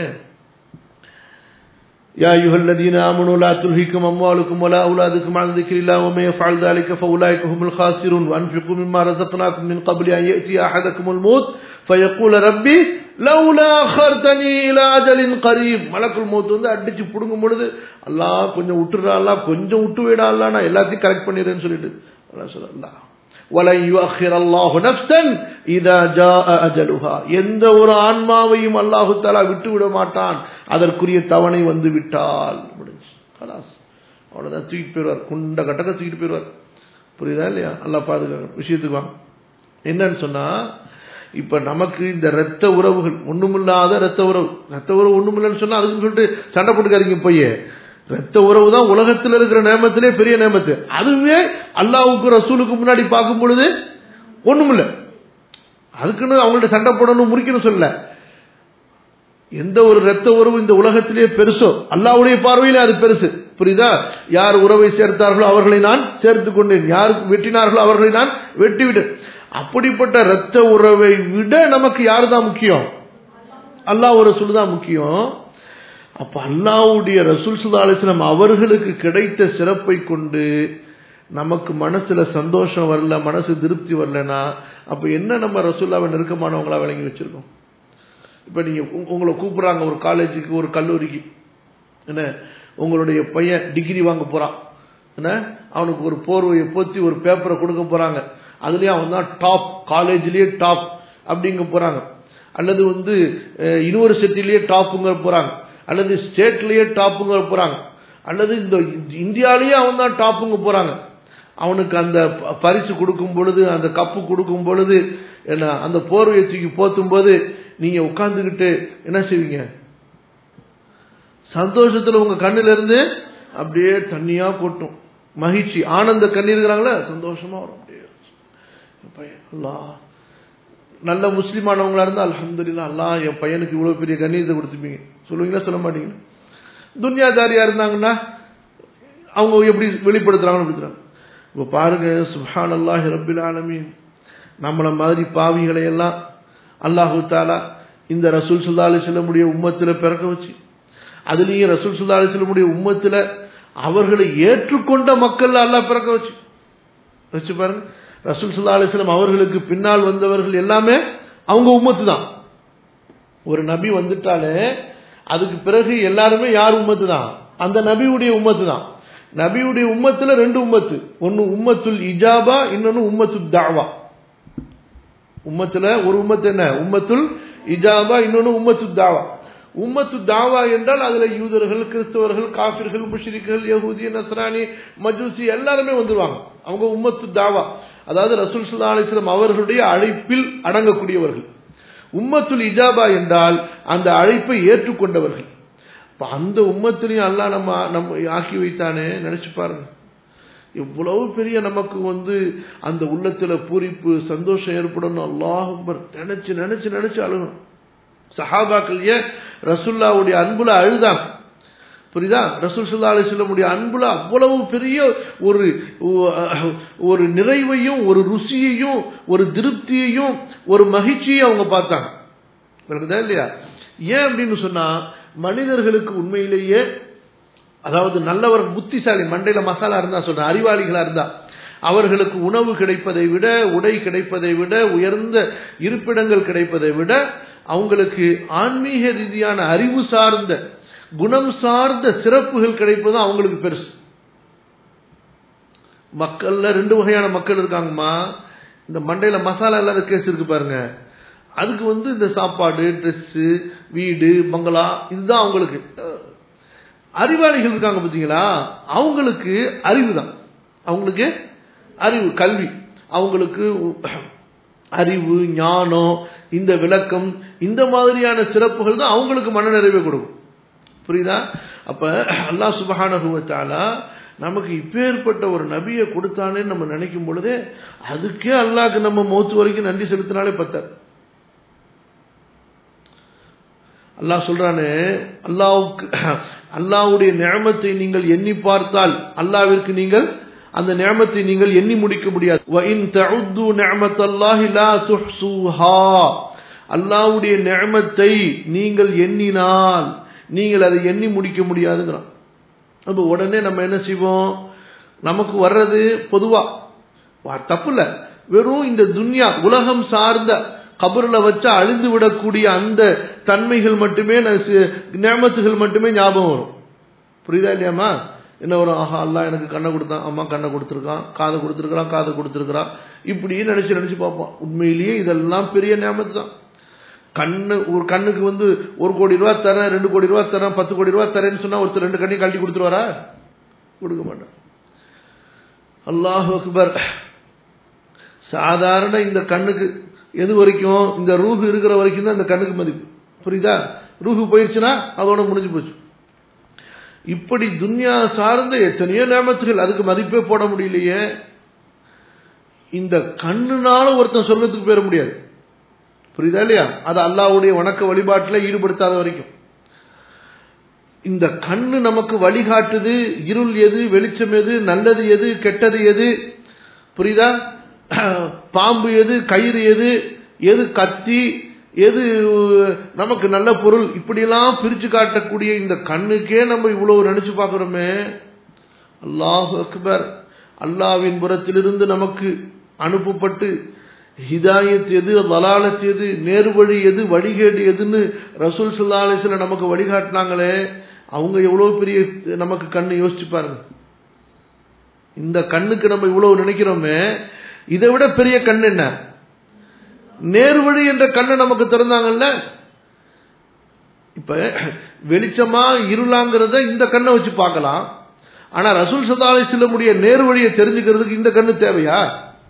يا أيها الذين آمنوا لا تلهكم أموالكم ولا أولادكم عن ذكر الله ومن يفعل ذلك فأولئك هم الخاسرون وأنفقوا مما رزقناكم من قبل أن يأتي أحدكم الموت فيقول ربي லவுலா அஹர்தனி இலா அஜலின் கரீப் மலக்குள் மௌத் வந்து அடிச்சு புடுங்கும் பொழுது அல்லாஹ் கொஞ்சம் விட்டுறாள்லா கொஞ்சம் விட்டு விடாள்லா நான் எல்லாத்தையும் கரெக்ட் பண்ணிடுறேன்னு சொல்லிட்டு அல்லாஹ் சொல்லா வலை யுஅخر الله نفسا اذا جاء اجلها எந்த ஒரு ஆன்மாவையும் அல்லாஹ் தஆலா விட்டு விட மாட்டான் அதற்குரிய தவணை வந்து விட்டால் முடிஞ்சு خلاص அவ்வளவுதான் தூக்கிட்டு போயிடுவார் குண்ட கட்டக்க தூக்கிட்டு போயிடுவார் புரியுதா இல்லையா அல்லாஹ் பாதுகாக்க விஷயத்துக்கு வாங்க என்னன்னு சொன்னா இப்ப நமக்கு இந்த ரத்த உறவுகள் ஒண்ணுமில்லாத ரத்த உறவு ரத்த உறவு ஒண்ணுமில்லன்னு சொன்னா அதுக்குன்னு சொல்லிட்டு சண்டை போட்டுக்காதீங்க போய் ரத்த உறவு தான் உலகத்தில் இருக்கிற நேமத்திலே பெரிய நேமத்து அதுவே அல்லாவுக்கு ரசூலுக்கு முன்னாடி பார்க்கும் பொழுது ஒண்ணுமில்ல அதுக்குன்னு அவங்கள்ட்ட சண்டை போடணும் முறிக்கணும் சொல்ல எந்த ஒரு ரத்த உறவு இந்த உலகத்திலே பெருசோ அல்லாவுடைய பார்வையிலே அது பெருசு புரியுதா யார் உறவை சேர்த்தார்களோ அவர்களை நான் சேர்த்து கொண்டேன் யார் வெட்டினார்களோ அவர்களை நான் வெட்டிவிட்டேன் அப்படிப்பட்ட ரத்த உறவை விட நமக்கு யார் தான் முக்கியம் அல்லாஹ் ஒரு ரசூல் தான் முக்கியம் அப்ப அல்லாவுடைய ரசூல் சுல்லா அலிஸ்லாம் அவர்களுக்கு கிடைத்த சிறப்பை கொண்டு நமக்கு மனசுல சந்தோஷம் வரல மனசு திருப்தி வரலனா அப்ப என்ன நம்ம ரசூல்லாவை நெருக்கமானவங்களா விளங்கி வச்சிருக்கோம் இப்ப நீங்க உங்களை கூப்பிடுறாங்க ஒரு காலேஜுக்கு ஒரு கல்லூரிக்கு என்ன உங்களுடைய பையன் டிகிரி வாங்க போறான் என்ன அவனுக்கு ஒரு போர்வையை போத்தி ஒரு பேப்பரை கொடுக்க போறாங்க அதுலயே அவன் தான் டாப் காலேஜ்லயே டாப் அப்படிங்க போறாங்க அல்லது வந்து யூனிவர்சிட்டிலேயே டாப்புங்க போறாங்க அல்லது ஸ்டேட்லயே டாப்புங்க போறாங்க அல்லது இந்த இந்தியாலேயே அவன் தான் டாப்புங்க போறாங்க அவனுக்கு அந்த பரிசு கொடுக்கும் பொழுது அந்த கப்பு கொடுக்கும் பொழுது என்ன அந்த போர்வையை தூக்கி போத்தும் போது நீங்க உட்கார்ந்துக்கிட்டு என்ன செய்வீங்க சந்தோஷத்துல உங்க கண்ணுல இருந்து அப்படியே தண்ணியா கொட்டும் மகிழ்ச்சி ஆனந்த கண்ணீருங்கிறாங்களே சந்தோஷமா வரும் அப்படியே அல்லா நல்ல முஸ்லீமானவங்களா இருந்தா அலமதுல்லா அல்லா என் பையனுக்கு இவ்வளவு பெரிய கண்ணீரத்தை கொடுத்துப்பீங்க சொல்லுவீங்களா சொல்ல மாட்டீங்க துன்யாதாரியா இருந்தாங்கன்னா அவங்க எப்படி வெளிப்படுத்துறாங்கன்னு கொடுத்துறாங்க இப்போ பாருங்க சுஹான் அல்லாஹ் ரபில் ஆலமீன் நம்மளை மாதிரி பாவிகளை எல்லாம் அல்லாஹு தாலா இந்த ரசூல் சுல்லா அலிஸ்லமுடைய உம்மத்தில் பிறக்க வச்சு அதுலேயும் ரசூல் சுல்லா அலிஸ்லமுடைய உம்மத்தில் அவர்களை ஏற்றுக்கொண்ட மக்கள் அல்லாஹ் பிறக்க வச்சு வச்சு பாருங்க ரசூல் சுல்லா அலிஸ்லாம் அவர்களுக்கு பின்னால் வந்தவர்கள் எல்லாமே அவங்க உம்மத்து தான் ஒரு நபி வந்துட்டாலே அதுக்கு பிறகு எல்லாருமே யார் உம்மத்து தான் அந்த நபியுடைய உம்மத்து தான் நபியுடைய உம்மத்துல ரெண்டு உம்மத்து ஒன்னு உம்மத்துல் இஜாபா இன்னொன்னு உம்மத்து தாவா உம்மத்துல ஒரு உம்மத்து என்ன உம்மத்துல் இஜாபா இன்னொன்னு உம்மத்து தாவா உம்மத்து தாவா என்றால் அதுல யூதர்கள் கிறிஸ்தவர்கள் காபிர்கள் முஷ்ரிக்கள் யகூதி நஸ்ரானி மஜூசி எல்லாருமே வந்துருவாங்க அவங்க உம்மத்து தாவா அதாவது ரசூல் சுல்லா அலிஸ்லாம் அவர்களுடைய அழைப்பில் அடங்கக்கூடியவர்கள் உம்மத்துல் இஜாபா என்றால் அந்த அழைப்பை ஏற்றுக்கொண்டவர்கள் இப்ப அந்த உம்மத்திலையும் அல்லாஹ் நம்ம நம்ம ஆக்கி வைத்தானே நினைச்சு பாருங்க எவ்வளவு பெரிய நமக்கு வந்து அந்த உள்ளத்துல பூரிப்பு சந்தோஷம் ஏற்படணும் அல்லாஹ் நினைச்சு நினைச்சு நினைச்சு அழுகணும் சஹாபாக்கள் ஏன் ரசுல்லாவுடைய அன்புல அழுதாங்க புரியுதா ரசூல் சல்லா அலிஸ்லமுடைய அன்புல அவ்வளவு பெரிய ஒரு ஒரு நிறைவையும் ஒரு ருசியையும் ஒரு திருப்தியையும் ஒரு மகிழ்ச்சியையும் அவங்க பார்த்தாங்க விளக்குதா இல்லையா ஏன் அப்படின்னு சொன்னா மனிதர்களுக்கு உண்மையிலேயே அதாவது நல்லவர் புத்திசாலி மண்டையில மசாலா இருந்தா சொல்றேன் அறிவாளிகளா இருந்தா அவர்களுக்கு உணவு கிடைப்பதை விட உடை கிடைப்பதை விட உயர்ந்த இருப்பிடங்கள் கிடைப்பதை விட அவங்களுக்கு ஆன்மீக ரீதியான அறிவு சார்ந்த குணம் சார்ந்த சிறப்புகள் கிடைப்பது அவங்களுக்கு பெருசு மக்கள்ல ரெண்டு வகையான மக்கள் இருக்காங்கம்மா இந்த மண்டையில மசாலா இல்லாத கேஸ் இருக்கு பாருங்க அதுக்கு வந்து இந்த சாப்பாடு ட்ரெஸ்ஸு வீடு பங்களா இதுதான் அவங்களுக்கு அறிவாளிகள் இருக்காங்க பார்த்தீங்களா அவங்களுக்கு அறிவு தான் அவங்களுக்கு அறிவு கல்வி அவங்களுக்கு அறிவு ஞானம் இந்த விளக்கம் இந்த மாதிரியான சிறப்புகள் தான் அவங்களுக்கு மனநிறைவை கொடுக்கும் புரியுதா அப்ப அல்லாஹ் சுபஹானகுவத்தாலா நமக்கு இப்பேற்பட்ட ஒரு நபியை கொடுத்தானேன்னு நம்ம நினைக்கும் பொழுதே அதுக்கே அல்லாஹ்க்கு நம்ம மௌத்து வரைக்கும் நன்றி செலுத்தினாலே பத்தாது அல்லாஹ் சொல்றானே அல்லாவுக்கு அல்லாவுடைய நியமத்தை நீங்கள் எண்ணி பார்த்தால் அல்லாவிற்கு நீங்கள் அந்த நியமத்தை நீங்கள் எண்ணி முடிக்க முடியாது அல்லாவுடைய நியமத்தை நீங்கள் எண்ணினால் நீங்கள் அதை எண்ணி முடிக்க முடியாதுங்கிறான் அப்ப உடனே நம்ம என்ன செய்வோம் நமக்கு வர்றது பொதுவா தப்பு இல்ல வெறும் இந்த துன்யா உலகம் சார்ந்த கபரில் வச்சா அழிந்து விடக்கூடிய அந்த தன்மைகள் மட்டுமே நியமத்துகள் மட்டுமே ஞாபகம் வரும் புரியுதா இல்லையாமா என்ன வரும் ஆஹா அல்லா எனக்கு கண்ணை கொடுத்தான் அம்மா கண்ணை கொடுத்துருக்கான் காதை கொடுத்துருக்கான் காதை கொடுத்துருக்கிறான் இப்படி நினைச்சு நினைச்சு பார்ப்போம் உண்மையிலேயே இதெல்லாம் பெரிய நியமத்து தான் கண்ணு ஒரு கண்ணுக்கு வந்து ஒரு கோடி ரூபா தரேன் ரெண்டு கோடி ரூபா தரேன் பத்து கோடி ரூபா தரேன்னு சொன்னா ஒருத்தர் ரெண்டு கண்ணையும் கழட்டி கொடுத்துருவாரா கொடுக்க மாட்டேன் அல்லாஹ் அக்பர் சாதாரண இந்த கண்ணுக்கு எது வரைக்கும் இந்த ரூஹு இருக்கிற வரைக்கும் தான் இந்த கண்ணுக்கு மதிப்பு புரியுதா ரூஹு போயிடுச்சுன்னா அதோட முடிஞ்சு போச்சு இப்படி துன்யா சார்ந்த எத்தனையோ நேமத்துகள் அதுக்கு மதிப்பே போட முடியலையே இந்த கண்ணுனால ஒருத்தன் சொர்க்கத்துக்கு போயிட முடியாது புரியுதா இல்லையா அது அல்லாவுடைய வணக்க வழிபாட்டில் ஈடுபடுத்தாத வரைக்கும் இந்த கண்ணு நமக்கு வழிகாட்டுது இருள் எது வெளிச்சம் எது நல்லது எது கெட்டது எது புரியுதா பாம்பு எது கயிறு எது எது கத்தி எது நமக்கு நல்ல பொருள் இப்படியெல்லாம் பிரிச்சு காட்டக்கூடிய இந்த கண்ணுக்கே நம்ம இவ்வளவு நினைச்சு பார்க்கிறோமே அல்லாஹ் அக்பர் அல்லாவின் புறத்திலிருந்து நமக்கு அனுப்பப்பட்டு ஹிதாயத் எது வலாலத் எது நேர்வழி எது வழிகேடு எதுன்னு ரசூல் சுல்லா அலிஸ்ல நமக்கு வழிகாட்டினாங்களே அவங்க எவ்வளவு பெரிய நமக்கு கண்ணு யோசிச்சு பாருங்க இந்த கண்ணுக்கு நம்ம இவ்வளவு நினைக்கிறோமே இதை விட பெரிய கண் என்ன நேர்வழி என்ற கண்ணை நமக்கு திறந்தாங்கல்ல இப்ப வெளிச்சமா இருளாங்கிறத இந்த கண்ணை வச்சு பார்க்கலாம் ஆனா ரசூல் சதாலை செல்லமுடைய நேர்வழியை தெரிஞ்சுக்கிறதுக்கு இந்த கண்ணு தேவையா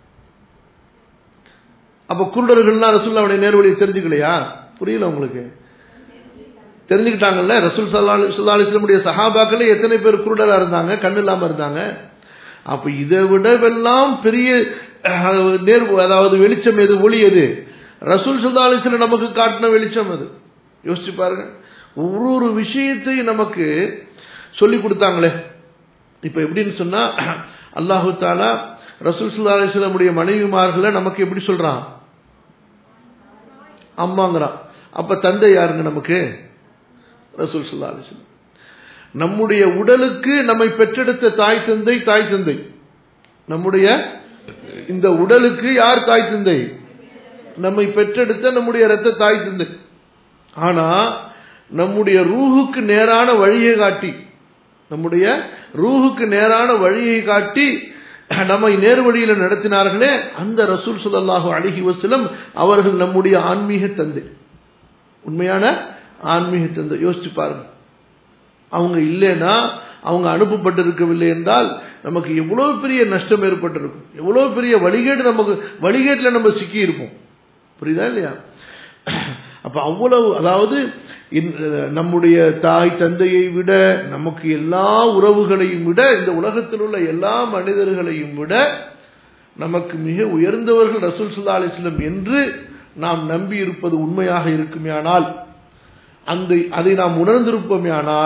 அப்ப குருடர்கள்லாம் ரசூல்லாவுடைய நேர்வழியை தெரிஞ்சுக்கலையா புரியல உங்களுக்கு தெரிஞ்சுக்கிட்டாங்கல்ல ரசூல் சல்லா சுல்லாஸ்லமுடைய சஹாபாக்களே எத்தனை பேர் குருடரா இருந்தாங்க கண்ணு இல்லாம இருந்தாங்க அப்ப இதை விடவெல்லாம் பெரிய நேர் அதாவது வெளிச்சம் எது ஒளி எது ரசூல் சுல்லாலிஸ்ல நமக்கு காட்டின வெளிச்சம் அது யோசிச்சு பாருங்க ஒரு ஒரு விஷயத்தையும் நமக்கு சொல்லி கொடுத்தாங்களே இப்ப எப்படின்னு சொன்னா அல்லாஹு தாலா ரசூல் சுல்லா அலிஸ்லமுடைய மனைவிமார்களை நமக்கு எப்படி சொல்றான் அம்மாங்கிறான் அப்ப தந்தை யாருங்க நமக்கு ரசூல் சுல்லா அலிஸ்லாம் நம்முடைய உடலுக்கு நம்மை பெற்றெடுத்த தாய் தந்தை தாய் தந்தை நம்முடைய இந்த உடலுக்கு யார் தாய் தந்தை நம்மை பெற்றெடுத்த நம்முடைய இரத்த தாய் தந்தை ஆனா நம்முடைய ரூஹுக்கு நேரான வழியை காட்டி நம்முடைய ரூஹுக்கு நேரான வழியை காட்டி நம்மை நேர்வழியில நடத்தினார்களே அந்த ரசூல் சுல்லாஹு அழகி வசலம் அவர்கள் நம்முடைய ஆன்மீக தந்தை உண்மையான ஆன்மீக தந்தை யோசிச்சு பாருங்க அவங்க இல்லைன்னா அவங்க அனுப்பப்பட்டிருக்கவில்லை என்றால் நமக்கு எவ்வளவு பெரிய நஷ்டம் ஏற்பட்டிருக்கும் எவ்வளவு பெரிய வழிகேடு நமக்கு வழிகேட்டில் நம்ம சிக்கி இருப்போம் புரியுதா இல்லையா அப்ப அவ்வளவு அதாவது நம்முடைய தாய் தந்தையை விட நமக்கு எல்லா உறவுகளையும் விட இந்த உலகத்தில் உள்ள எல்லா மனிதர்களையும் விட நமக்கு மிக உயர்ந்தவர்கள் ரசூல் சுல்லா அலிஸ்லம் என்று நாம் நம்பி இருப்பது உண்மையாக இருக்குமேயானால் அந்த அதை நாம் உணர்ந்திருப்போமேயானால்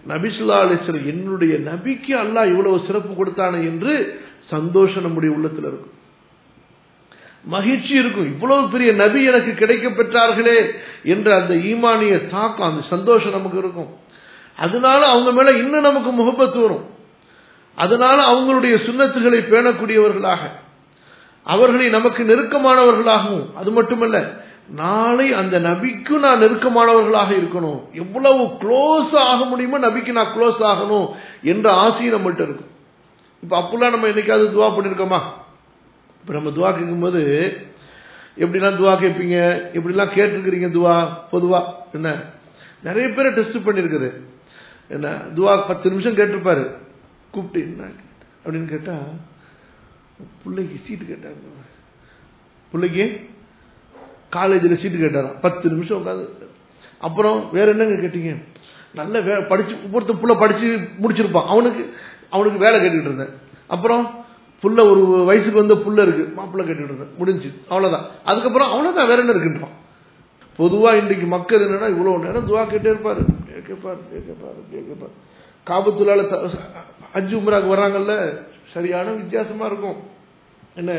நபிசுல்லா அலிஸ்வரம் என்னுடைய நபிக்கு அல்லாஹ் இவ்வளவு சிறப்பு கொடுத்தானே என்று சந்தோஷம் நம்முடைய உள்ளத்தில் இருக்கும் மகிழ்ச்சி இருக்கும் இவ்வளவு பெரிய நபி எனக்கு கிடைக்க பெற்றார்களே என்ற அந்த ஈமானிய தாக்கம் அந்த சந்தோஷம் நமக்கு இருக்கும் அதனால அவங்க மேல இன்னும் நமக்கு முகப்பத்து வரும் அதனால அவங்களுடைய சுண்ணத்துகளை பேணக்கூடியவர்களாக அவர்களை நமக்கு நெருக்கமானவர்களாகவும் அது மட்டுமல்ல நாளை அந்த நபிக்கு நான் நெருக்கமானவர்களாக இருக்கணும் எவ்வளவு க்ளோஸ் ஆக முடியுமோ நபிக்கு நான் க்ளோஸ் ஆகணும் என்ற ஆசையும் நம்மள்ட்ட இருக்கும் இப்ப அப்பெல்லாம் நம்ம என்னைக்காவது துவா பண்ணிருக்கோமா இப்ப நம்ம துவா கேட்கும்போது எப்படிலாம் துவா கேட்பீங்க எப்படிலாம் கேட்டிருக்கிறீங்க துவா பொதுவா என்ன நிறைய பேரை டெஸ்ட் பண்ணிருக்குது என்ன துவா பத்து நிமிஷம் கேட்டிருப்பாரு கூப்பிட்டு என்ன அப்படின்னு கேட்டா பிள்ளைக்கு சீட்டு கேட்டாங்க பிள்ளைக்கு காலேஜில் சீட்டு கேட்டாராம் பத்து நிமிஷம் உட்காந்து அப்புறம் வேற என்னங்க கேட்டீங்க நல்ல வே படிச்சு ஒருத்தர் புள்ள படிச்சு முடிச்சிருப்பான் அவனுக்கு அவனுக்கு வேலை கேட்டுக்கிட்டு இருந்தேன் அப்புறம் புள்ள ஒரு வயசுக்கு வந்த புள்ள இருக்கு மாப்பிள்ளை கேட்டுக்கிட்டு இருந்தேன் முடிஞ்சு அவ்வளோதான் அதுக்கப்புறம் அவ்வளோதான் வேற என்ன இருக்குன்றான் பொதுவாக இன்றைக்கு மக்கள் என்னன்னா இவ்வளோ நேரம் துவா கேட்டே இருப்பாரு கேட்கப்பாரு கேட்கப்பாரு கேட்கப்பாரு காபத்துலால அஞ்சு உமராக்கு வர்றாங்கல்ல சரியான வித்தியாசமா இருக்கும் என்ன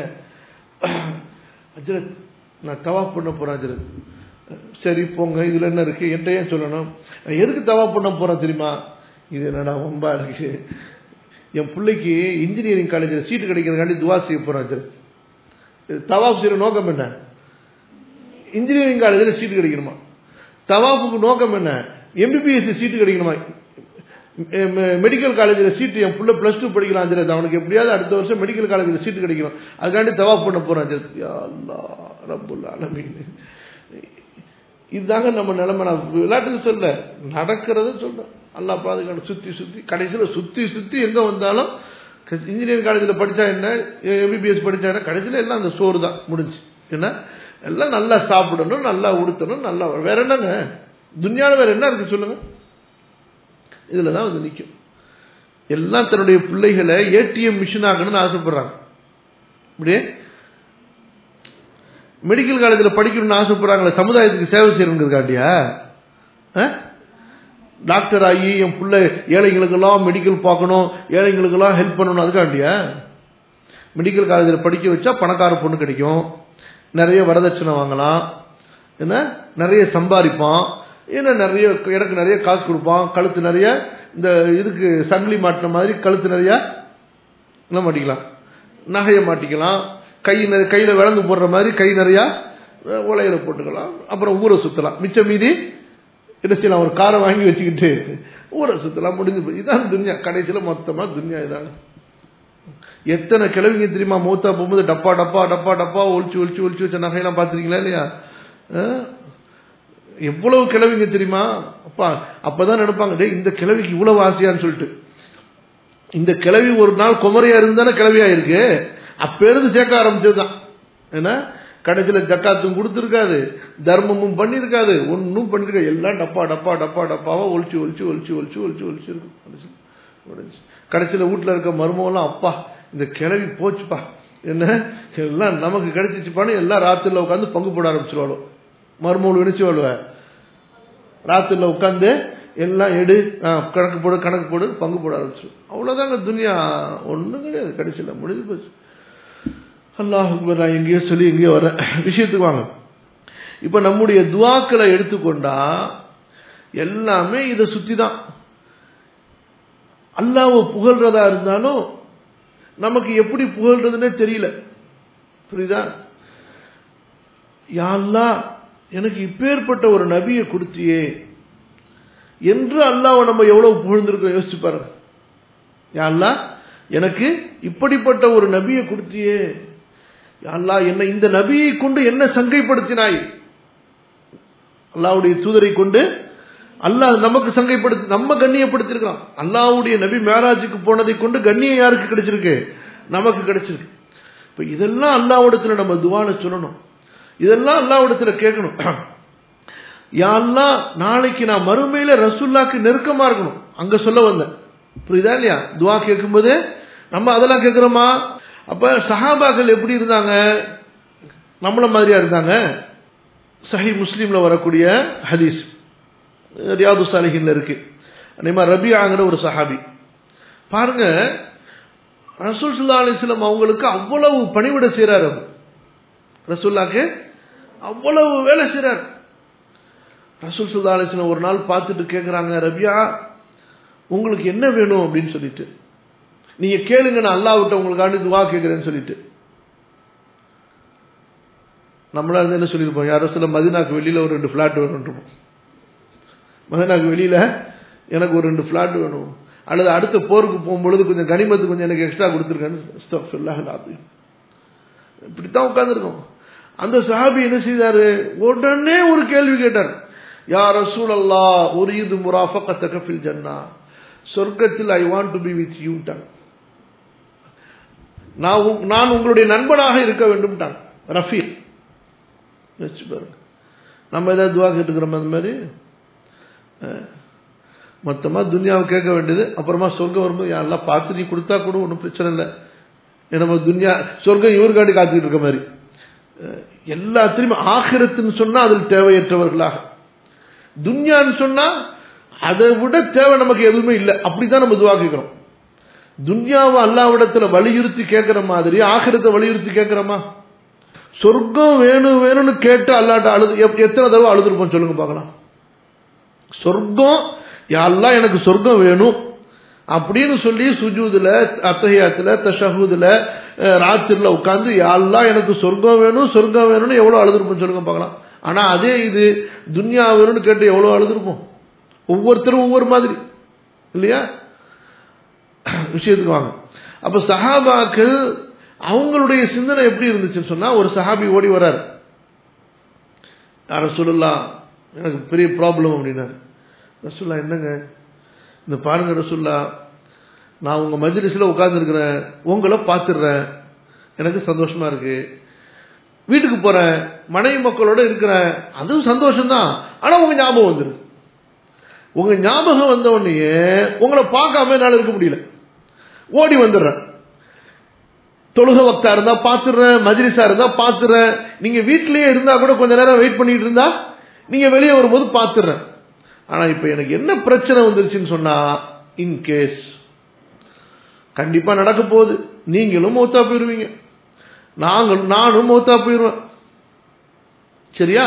அஜரத் நான் தவாப் பண்ண போறேன் அஜரத் சரி போங்க இதுல என்ன இருக்கு என்கிட்ட ஏன் சொல்லணும் நான் எதுக்கு தவாப் பண்ண போறேன் தெரியுமா இது என்னடா ரொம்ப இருக்கு என் பிள்ளைக்கு இன்ஜினியரிங் காலேஜில் சீட்டு கிடைக்கிறதுக்காண்டி துவா செய்ய போறேன் அஜரத் தவாப் செய்யற நோக்கம் என்ன இன்ஜினியரிங் காலேஜில் சீட்டு கிடைக்கணுமா தவாப்புக்கு நோக்கம் என்ன எம்பிபிஎஸ்சி சீட்டு கிடைக்கணுமா மெடிக்கல் காலேஜில் சீட்டு என் பிள்ளை ப்ளஸ் டூ படிக்கலாம் அஞ்சலத் அவனுக்கு எப்படியாவது அடுத்த வருஷம் மெடிக்கல் காலேஜில் சீட்டு கிடைக்கணும் அதுக்காண்டி தவாப் பண்ண போகிறேன் அஞ்சலத் யா அல்லா ரப்புல் அலமீன் இதுதாங்க நம்ம நிலைமை நான் விளையாட்டுக்கு சொல்ல நடக்கிறத சொல்றேன் அல்லா பாதுகாப்பு சுற்றி சுற்றி கடைசியில் சுற்றி சுற்றி எங்கே வந்தாலும் இன்ஜினியரிங் காலேஜில் படித்தா என்ன எம்பிபிஎஸ் படித்தா என்ன கடைசியில் எல்லாம் அந்த சோறு தான் முடிஞ்சு என்ன எல்லாம் நல்லா சாப்பிடணும் நல்லா உடுத்தணும் நல்லா வேற என்னங்க துன்யாவில் வேற என்ன இருக்கு சொல்லுங்க இதுல தான் வந்து நிற்கும் எல்லாம் தன்னுடைய பிள்ளைகளை ஏடிஎம் மிஷின் ஆகணும்னு ஆசைப்படுறாங்க இப்படியே மெடிக்கல் காலேஜில் படிக்கணும்னு ஆசைப்படுறாங்களே சமுதாயத்துக்கு சேவை செய்யணுங்கிறதுக்காண்டியா டாக்டர் ஆகி என் பிள்ளை ஏழைங்களுக்கெல்லாம் மெடிக்கல் பார்க்கணும் ஏழைங்களுக்கெல்லாம் ஹெல்ப் பண்ணணும் அதுக்காண்டியா மெடிக்கல் காலேஜில் படிக்க வச்சா பணக்கார பொண்ணு கிடைக்கும் நிறைய வரதட்சணை வாங்கலாம் என்ன நிறைய சம்பாதிப்பான் ஏன்னா நிறைய எனக்கு நிறைய காசு கொடுப்பான் கழுத்து நிறைய இந்த இதுக்கு சங்கிலி மாட்டின மாதிரி கழுத்து நிறைய என்ன மாட்டிக்கலாம் நகையை மாட்டிக்கலாம் கை நிறைய கையில் விளங்கு போடுற மாதிரி கை நிறைய உலையில போட்டுக்கலாம் அப்புறம் ஊரை சுற்றலாம் மிச்சம் மீதி என்ன செய்யலாம் ஒரு காரை வாங்கி வச்சுக்கிட்டு ஊரை சுற்றலாம் முடிஞ்சு போய் இதான் துன்யா கடைசியில் மொத்தமாக துன்யா இதாங்க எத்தனை கிழவிங்க தெரியுமா மூத்தா போகும்போது டப்பா டப்பா டப்பா டப்பா ஒழிச்சு ஒழிச்சு ஒழிச்சு வச்ச நகையெல்லாம் பார்த்துருக்கீங்களா இல்லையா எவ்வளவு கிழவிங்க தெரியுமா அப்பா அப்பதான் நினைப்பாங்க டே இந்த கிழவிக்கு இவ்வளவு ஆசையான்னு சொல்லிட்டு இந்த கிழவி ஒரு நாள் குமரியா இருந்தானே கிழவியா இருக்கு அப்ப இருந்து சேர்க்க ஆரம்பிச்சதுதான் ஏன்னா கடைசியில ஜக்காத்தும் கொடுத்துருக்காது தர்மமும் பண்ணிருக்காது ஒன்னும் பண்ணிருக்காது எல்லாம் டப்பா டப்பா டப்பா டப்பாவா ஒழிச்சு ஒழிச்சு ஒழிச்சு ஒழிச்சு ஒழிச்சு ஒழிச்சு இருக்கும் கடைசியில வீட்டுல இருக்க மருமகெல்லாம் அப்பா இந்த கிளவி போச்சுப்பா என்ன எல்லாம் நமக்கு கிடைச்சிச்சுப்பான்னு எல்லாம் ராத்திரில உட்காந்து பங்கு போட ஆரம்பிச்சிருவாளோ மருமகள் விழிச்சு வாழ்வ ராத்திரில உட்காந்து எல்லாம் எடு கணக்கு போடு கணக்கு போடு பங்கு போட ஆரம்பிச்சிடும் அவ்வளவுதாங்க துனியா ஒண்ணும் கிடையாது கடைசியில் முடிஞ்சு போச்சு அல்லாஹ் நான் எங்கேயோ சொல்லி எங்கேயோ வரேன் விஷயத்துக்கு வாங்க இப்ப நம்முடைய துவாக்களை எடுத்துக்கொண்டா எல்லாமே இதை சுத்தி தான் அல்லாவை புகழ்றதா இருந்தாலும் நமக்கு எப்படி புகழ்றதுன்னே தெரியல புரியுதா யாழ்லா எனக்கு இப்பேற்பட்ட ஒரு நபியை கொடுத்தியே என்று அல்லாவை நம்ம எவ்வளவு புகழ்ந்திருக்கோம் யோசிச்சு பாருங்க யாழ்லா எனக்கு இப்படிப்பட்ட ஒரு நபியை கொடுத்தியே யாழ்லா என்ன இந்த நபியை கொண்டு என்ன சங்கைப்படுத்தினாய் அல்லாவுடைய தூதரை கொண்டு அல்லாஹ் நமக்கு சங்கைப்படுத்தி நம்ம கண்ணியப்படுத்திருக்கலாம் அல்லாவுடைய நபி மேராஜுக்கு போனதை கொண்டு கண்ணியம் யாருக்கு கிடைச்சிருக்கு நமக்கு கிடைச்சிருக்கு இப்ப இதெல்லாம் அல்லாவிடத்துல நம்ம துவான சொல்லணும் இதெல்லாம் அல்லாவிடத்துல கேட்கணும் யாரெல்லாம் நாளைக்கு நான் மறுமையில ரசுல்லாக்கு நெருக்கமா இருக்கணும் அங்க சொல்ல வந்தேன் புரியுதா இல்லையா துவா கேட்கும்போது நம்ம அதெல்லாம் கேட்கிறோமா அப்ப சஹாபாக்கள் எப்படி இருந்தாங்க நம்மள மாதிரியா இருந்தாங்க சஹி முஸ்லீம்ல வரக்கூடிய ஹதீஸ் ரியாது சாலிஹின்ல இருக்கு அதேமாதிரி ரபியாங்கிற ஒரு சஹாபி பாருங்க ரசூல் சுல்லா அலிஸ்லாம் அவங்களுக்கு அவ்வளவு பணிவிட செய்கிறார் அவர் ரசூல்லாக்கு அவ்வளவு வேலை செய்கிறார் ரசூல் சுல்லா அலிஸ்லாம் ஒரு நாள் பார்த்துட்டு கேட்குறாங்க ரபியா உங்களுக்கு என்ன வேணும் அப்படின்னு சொல்லிட்டு நீங்க கேளுங்க நான் அல்லாவிட்ட உங்களுக்காண்டி துவா கேட்கிறேன்னு சொல்லிட்டு நம்மளா இருந்து என்ன சொல்லியிருப்போம் யாரோ சில மதினாக்கு வெளியில ஒரு ரெண்டு ஃபிளாட் வேணும்ன்றோம் மதினாக்கு வெளியில எனக்கு ஒரு ரெண்டு ஃபிளாட் வேணும் அல்லது அடுத்த போருக்கு போகும்பொழுது கொஞ்சம் கனிமத்து கொஞ்சம் எனக்கு எக்ஸ்ட்ரா கொடுத்துருக்கேன்னு இப்படித்தான் உட்காந்துருக்கோம் அந்த சஹாபி என்ன செய்தாரு உடனே ஒரு கேள்வி கேட்டார் யார் ரசூல் அல்லா ஒரு இது முராஃபகத்த கஃபில் ஜன்னா சொர்க்கத்தில் I want to be with you டான் நான் நான் உங்களுடைய நண்பனாக இருக்க வேண்டும் டான் ரஃபீக் வச்சு பாருங்க நம்ம ஏதாவது துவா கேட்டுக்கிறோம் அந்த மாதிரி மொத்தமாக துன்யாவை கேட்க வேண்டியது அப்புறமா சொர்க்கம் வரும்போது யாரெல்லாம் பார்த்து நீ கொடுத்தா கூட ஒன்றும் பிரச்சனை இல்லை நம்ம துன்யா சொர்க்கம் இவருக்காண்டி காத்துக்கிட்டு இருக்க மாதிரி எல்லாத்திலையுமே ஆகிரத்துன்னு சொன்னால் அதில் தேவையற்றவர்களாக துன்யான்னு சொன்னால் அதை விட தேவை நமக்கு எதுவுமே இல்லை அப்படிதான் நம்ம துவா கேட்கிறோம் துன்யாவை அல்லாவிடத்துல வலியுறுத்தி கேட்கிற மாதிரி ஆகிரத்தை வலியுறுத்தி கேட்கிறோமா சொர்க்கம் வேணும் வேணும்னு கேட்டு அல்லாட்ட அழுது எத்தனை தடவை அழுதுருப்போம் சொல்லுங்க பார்க்கலாம் சொர்க்கம் யாரெல்லாம் எனக்கு சொர்க்கம் வேணும் அப்படின்னு சொல்லி சுஜூதுல அத்தகையாத்துல தஷஹூதுல ராத்திரில உட்காந்து யாரெல்லாம் எனக்கு சொர்க்கம் வேணும் சொர்க்கம் வேணும்னு எவ்வளவு அழுதுருப்போம் சொல்லுங்க பார்க்கலாம் ஆனா அதே இது துன்யா வேணும்னு கேட்டு எவ்வளவு அழுதுருப்போம் ஒவ்வொருத்தரும் ஒவ்வொரு மாதிரி இல்லையா விஷயத்துக்கு வாங்க அப்ப சஹாபாக்கள் அவங்களுடைய சிந்தனை எப்படி இருந்துச்சுன்னு சொன்னா ஒரு சஹாபி ஓடி வர்றார் யார சொல்லலாம் எனக்கு பெரிய ப்ராப்ளம் அப்படின்னாரு ரசுல்லா என்னங்க இந்த பாருங்க ரசுல்லா நான் உங்க மஜ்லிஸ்ல உட்கார்ந்துருக்கிறேன் உங்களை பார்த்துடுறேன் எனக்கு சந்தோஷமா இருக்கு வீட்டுக்கு போறேன் மனைவி மக்களோட இருக்கிறேன் அதுவும் சந்தோஷம்தான் ஆனா உங்க ஞாபகம் வந்துருது உங்க ஞாபகம் வந்த உடனே உங்களை பார்க்காம என்னால் இருக்க முடியல ஓடி வந்துடுறேன் தொழுக வக்தா இருந்தா பாத்துடுறேன் மஜ்லிஸா இருந்தா பாத்துறேன் நீங்க வீட்லயே இருந்தா கூட கொஞ்ச நேரம் வெயிட் பண்ணிட்டு இருந்தா நீங்க வெளியே வரும்போது பாத்துறேன் ஆனா இப்ப எனக்கு என்ன பிரச்சனை வந்துருச்சுன்னு சொன்னா இன்கேஸ் கண்டிப்பா நடக்க போகுது நீங்களும் மௌத்தா போயிருவீங்க நாங்கள் நானும் மௌத்தா போயிருவேன் சரியா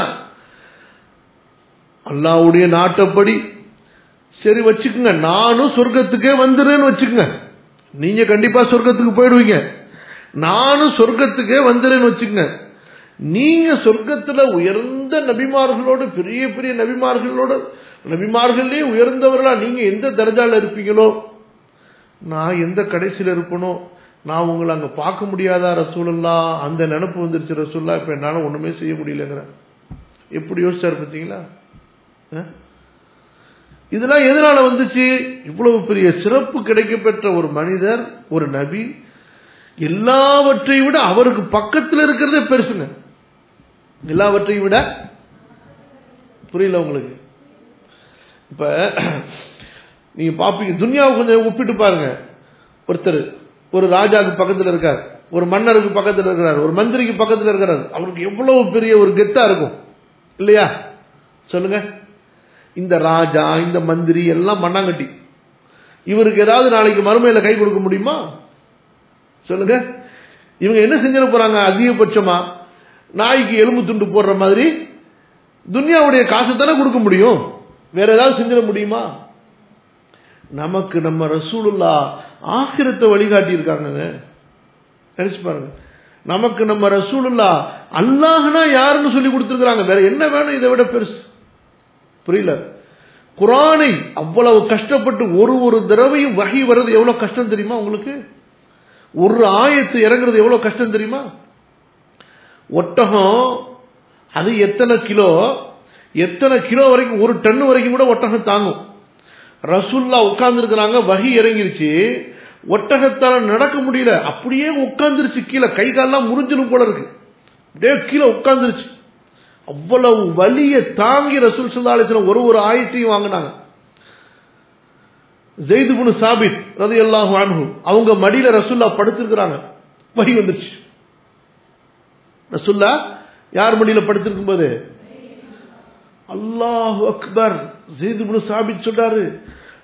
அல்லாவுடைய நாட்டப்படி சரி வச்சுக்கோங்க நானும் சொர்க்கத்துக்கே வந்துடுறேன்னு வச்சுக்கோங்க நீங்க கண்டிப்பா சொர்க்கத்துக்கு போயிடுவீங்க நானும் சொர்க்கத்துக்கே வந்துடுறேன்னு வச்சுக்கோங்க நீங்க சொர்க்கத்துல உயர்ந்த நபிமார்களோடு பெரிய பெரிய நபிமார்களோட நபிமார்களே உயர்ந்தவர்களா நீங்க எந்த தரஜால இருப்பீங்களோ நான் எந்த கடைசியில் இருப்பனோ நான் உங்களை அங்க பார்க்க முடியாதா ரசூலல்லா அந்த நினப்பு வந்துருச்சு ரசூல்லா இப்ப என்னால ஒண்ணுமே செய்ய முடியலங்கிற எப்படி யோசிச்சாரு பார்த்தீங்களா இதெல்லாம் எதனால வந்துச்சு இவ்வளவு பெரிய சிறப்பு கிடைக்கப்பெற்ற ஒரு மனிதர் ஒரு நபி எல்லாவற்றையும் விட அவருக்கு பக்கத்தில் இருக்கிறதே பெருசுங்க எல்லாவற்றையும் விட புரியல உங்களுக்கு இப்ப நீங்க பாப்பீங்க துன்யாவை கொஞ்சம் ஒப்பிட்டு பாருங்க ஒருத்தர் ஒரு ராஜாவுக்கு பக்கத்தில் இருக்கார் ஒரு மன்னருக்கு பக்கத்தில் இருக்கிறார் ஒரு மந்திரிக்கு பக்கத்தில் இருக்கிறார் அவருக்கு எவ்வளவு பெரிய ஒரு கெத்தா இருக்கும் இல்லையா சொல்லுங்க இந்த ராஜா இந்த மந்திரி எல்லாம் மண்ணாங்கட்டி இவருக்கு ஏதாவது நாளைக்கு மறுமையில கை கொடுக்க முடியுமா சொல்லுங்க இவங்க என்ன செஞ்சிட போறாங்க அதிகபட்சமா நாய்க்கு எலும்பு துண்டு போடுற மாதிரி துன்யாவுடைய காசு தானே கொடுக்க முடியும் வேற ஏதாவது செஞ்சிட முடியுமா நமக்கு நம்ம ரசூலுல்லா ஆகிரத்தை வழிகாட்டி இருக்காங்க நினைச்சு பாருங்க நமக்கு நம்ம ரசூலுல்லா அல்லாஹ்னா யாருன்னு சொல்லி கொடுத்துருக்காங்க வேற என்ன வேணும் இதை விட பெருசு புரியல குரானை அவ்வளவு கஷ்டப்பட்டு ஒரு ஒரு தடவையும் வகை வர்றது எவ்வளவு கஷ்டம் தெரியுமா உங்களுக்கு ஒரு ஆயத்து இறங்குறது எவ்வளவு கஷ்டம் தெரியுமா ஒட்டகம் அது எத்தனை கிலோ எத்தனை கிலோ வரைக்கும் ஒரு டன் வரைக்கும் கூட ஒட்டகம் தாங்கும் ரசுல்லா உட்கார்ந்து இருக்கிறாங்க வகி இறங்கிருச்சு ஒட்டகத்தால நடக்க முடியல அப்படியே உட்கார்ந்துருச்சு கீழே கை காலெல்லாம் முறிஞ்சிடும் போல இருக்கு அப்படியே கீழே உட்கார்ந்துருச்சு அவ்வளவு வலிய தாங்கி ரசூல் சல்லாஹம் ஒரு ஒரு ஆயத்தையும் வாங்கினாங்க ஜெய்துபுனு சாபித் ரதி அல்லாஹு அன்ஹு அவங்க மடியில ரசுல்லா படுத்திருக்கிறாங்க வழி வந்துருச்சு ரசுல்லா யார் மடியில படுத்திருக்கும் போது அல்லாஹு அக்பர் ஜெய்துபுனு சாபித் சொல்றாரு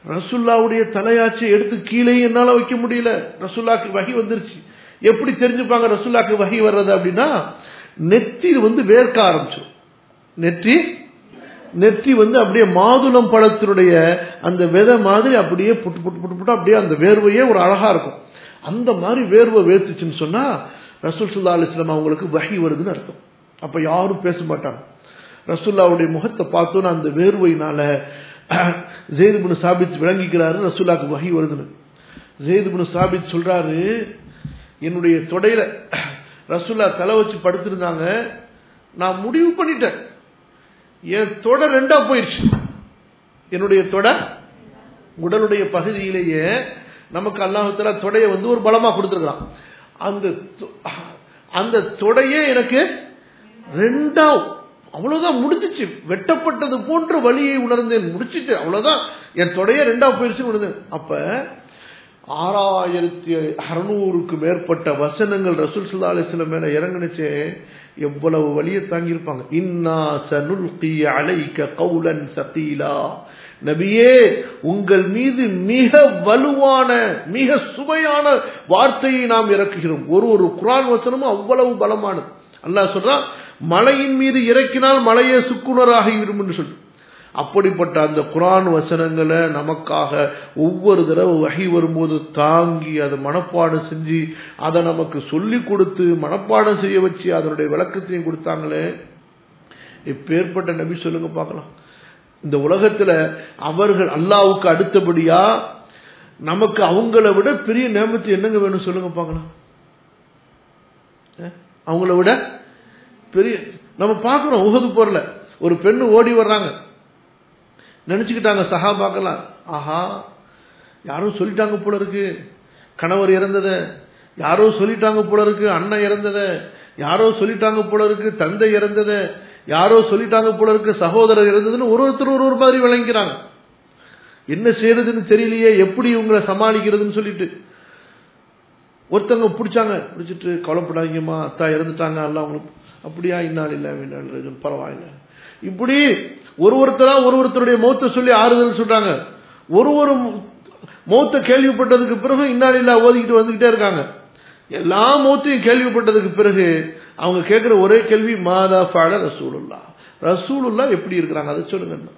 ரசுல்லாவுடைய தலையாச்சை எடுத்து கீழே என்னால வைக்க முடியல ரசுல்லாக்கு வகி வந்துருச்சு எப்படி தெரிஞ்சுப்பாங்க ரசுல்லாக்கு வகி வர்றது அப்படின்னா நெத்தி வந்து வேர்க்க ஆரம்பிச்சிடும் நெற்றி நெற்றி வந்து அப்படியே மாதுளம் பழத்தினுடைய அந்த விதை மாதிரி அப்படியே புட்டு புட்டு புட்டு புட்டு அப்படியே அந்த வேர்வையே ஒரு அழகா இருக்கும் அந்த மாதிரி வேர்வை வேர்த்துச்சுன்னு சொன்னா ரசூல் சுல்லா அலிஸ்லாம் அவங்களுக்கு வகி வருதுன்னு அர்த்தம் அப்ப யாரும் பேச மாட்டாங்க ரசூல்லாவுடைய முகத்தை பார்த்தோன்னா அந்த வேர்வையினால ஜெய்துபுனு சாபித் விளங்கிக்கிறாரு ரசூல்லாக்கு வகி வருதுன்னு ஜெய்துபுனு சாபித் சொல்றாரு என்னுடைய தொடையில ரசூல்லா தலை வச்சு படுத்திருந்தாங்க நான் முடிவு பண்ணிட்டேன் என் தொடை ரெண்டா போயிடுச்சு என்னுடைய தொடை உடலுடைய பகுதியிலேயே நமக்கு அல்லாஹால தொடையை வந்து ஒரு பலமா கொடுத்துருக்கான் அந்த அந்த தொடையே எனக்கு ரெண்டா அவ்வளவுதான் முடிஞ்சிச்சு வெட்டப்பட்டது போன்ற வழியை உணர்ந்தேன் முடிச்சிட்டு அவ்வளவுதான் என் தொடைய ரெண்டா போயிருச்சு உணர்ந்தேன் அப்ப ஆறாயிரத்தி அறுநூறுக்கு மேற்பட்ட வசனங்கள் ரசூல் சுல்லா அலிஸ்லம் மேல இறங்குனுச்சே எவ்வளவு வழியை தாங்கியிருப்பாங்க இன்னா சனுல்கி அலைக்க கவுலன் சகீலா நபியே உங்கள் மீது மிக வலுவான மிக சுவையான வார்த்தையை நாம் இறக்குகிறோம் ஒரு ஒரு குரான் வசனமும் அவ்வளவு பலமானது அல்லாஹ் சொல்றான் மலையின் மீது இறக்கினால் மலையே சுக்குனராகிவிடும் என்று சொல்லி அப்படிப்பட்ட அந்த குரான் வசனங்களை நமக்காக ஒவ்வொரு தடவை வகை வரும்போது தாங்கி அதை மனப்பாடம் செஞ்சு அதை நமக்கு சொல்லி கொடுத்து மனப்பாடம் செய்ய வச்சு அதனுடைய விளக்கத்தையும் கொடுத்தாங்களே இப்பேற்பட்ட நபி சொல்லுங்க பார்க்கலாம் இந்த உலகத்துல அவர்கள் அல்லாவுக்கு அடுத்தபடியா நமக்கு அவங்கள விட பெரிய நேமத்து என்னங்க வேணும் சொல்லுங்க பார்க்கலாம் அவங்கள விட பெரிய நம்ம பார்க்கிறோம் உகது போறல ஒரு பெண்ணு ஓடி வர்றாங்க நினைச்சுக்கிட்டாங்க சஹாபாக்கலாம் ஆஹா யாரோ சொல்லிட்டாங்க போல இருக்கு கணவர் இறந்தத யாரோ சொல்லிட்டாங்க போல இருக்கு அண்ணன் இறந்தத யாரோ சொல்லிட்டாங்க போல இருக்கு தந்தை இறந்தத யாரோ சொல்லிட்டாங்க போல இருக்கு சகோதரர் இறந்ததுன்னு ஒரு ஒருத்தர் ஒரு ஒரு மாதிரி விளங்கிறாங்க என்ன செய்யறதுன்னு தெரியலையே எப்படி இவங்களை சமாளிக்கிறதுன்னு சொல்லிட்டு ஒருத்தவங்க பிடிச்சாங்க பிடிச்சிட்டு கவலைப்படாதீங்கம்மா அத்தா இறந்துட்டாங்க அல்ல அவங்களுக்கு அப்படியா இன்னால் இல்லை இன்னால் பரவாயில்ல இப்படி ஒரு ஒருத்தரா ஒரு ஒருத்தருடைய மௌத்த சொல்லி ஆறுதல் சொல்றாங்க ஒரு ஒரு மௌத்த கேள்விப்பட்டதுக்கு பிறகு இன்னால் இல்லா ஓதிக்கிட்டு வந்துகிட்டே இருக்காங்க எல்லா மௌத்தையும் கேள்விப்பட்டதுக்கு பிறகு அவங்க கேட்கிற ஒரே கேள்வி மாதா ஃபாட ரசூலுல்லா ரசூலுல்லா எப்படி இருக்கிறாங்க அதை சொல்லுங்க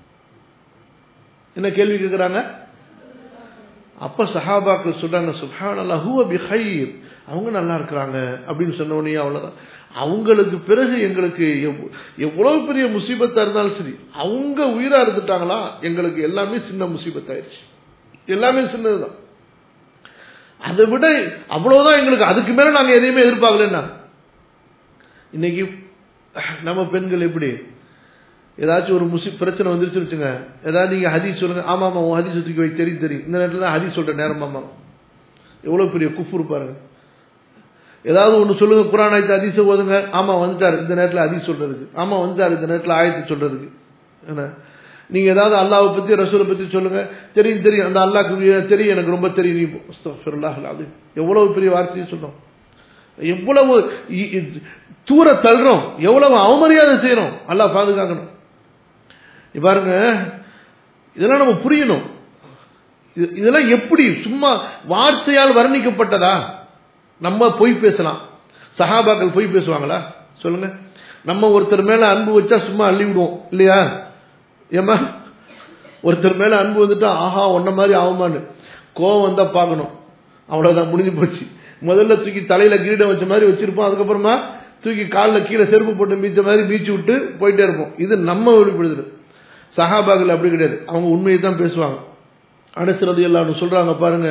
என்ன கேள்வி கேட்கிறாங்க அப்ப சஹாபாக்கள் சொல்றாங்க சுஹான் அல்லா ஹூவ பிஹைர் அவங்க நல்லா இருக்கிறாங்க அப்படின்னு சொன்ன உடனே அவ்வளவுதான் அவங்களுக்கு பிறகு எங்களுக்கு எவ்வளவு பெரிய முசீபத்தா இருந்தாலும் சரி அவங்க உயிரா இருந்துட்டாங்களா எங்களுக்கு எல்லாமே சின்ன முசீபத்தாயிருச்சு எல்லாமே சின்னதுதான் அதை விட அவ்வளவுதான் எங்களுக்கு அதுக்கு மேல நாங்க எதையுமே எதிர்பார்க்கலன்னா இன்னைக்கு நம்ம பெண்கள் எப்படி ஏதாச்சும் ஒரு முசி பிரச்சனை வந்துருச்சு வச்சுங்க ஏதாவது நீங்க ஹதீஸ் சொல்லுங்க ஆமா ஆமா உன் ஹதீஸ் தூக்கி வை தெரியும் தெரியும் இந்த நேரத்தில் தான் ஹதீஸ் சொல்ற நேரம் ஆமா எவ்வளவு பெரிய குஃபுர் பாருங்க ஏதாவது ஒன்று சொல்லுங்க குரான் ஆயத்து அதிச ஓதுங்க ஆமா வந்துட்டாரு இந்த நேரத்தில் அதிச சொல்றதுக்கு ஆமா வந்துட்டாரு இந்த நேரத்தில் ஆயத்து சொல்றதுக்கு என்ன நீங்க ஏதாவது அல்லாவை பத்தி ரசூலை பத்தி சொல்லுங்க தெரியும் தெரியும் அந்த அல்லாக்கு தெரியும் எனக்கு ரொம்ப தெரியும் நீ அது எவ்வளவு பெரிய வார்த்தையை சொல்றோம் எவ்வளவு தூர தள்ளுறோம் எவ்வளவு அவமரியாதை செய்யறோம் அல்லா பாதுகாக்கணும் பாருங்க இதெல்லாம் நம்ம புரியணும் இதெல்லாம் எப்படி சும்மா வார்த்தையால் வர்ணிக்கப்பட்டதா நம்ம பொய் பேசலாம் சஹாபாக்கள் பொய் பேசுவாங்களா சொல்லுங்க நம்ம ஒருத்தர் மேல அன்பு வச்சா சும்மா அள்ளி விடுவோம் இல்லையா ஏமா ஒருத்தர் மேல அன்பு வந்துட்டா ஆஹா ஒன்ன மாதிரி ஆகுமான்னு கோவம் வந்தா பார்க்கணும் அவ்வளவுதான் முடிஞ்சு போச்சு முதல்ல தூக்கி தலையில கிரீடம் வச்ச மாதிரி வச்சிருப்போம் அதுக்கப்புறமா தூக்கி காலில் கீழே செருப்பு போட்டு மீச்ச மாதிரி மீச்சு விட்டு போயிட்டே இருப்போம் இது நம்ம வெளிப்படுது சஹாபாக்கள் அப்படி கிடையாது அவங்க உண்மையை தான் பேசுவாங்க அனுசரது எல்லாம் சொல்றாங்க பாருங்க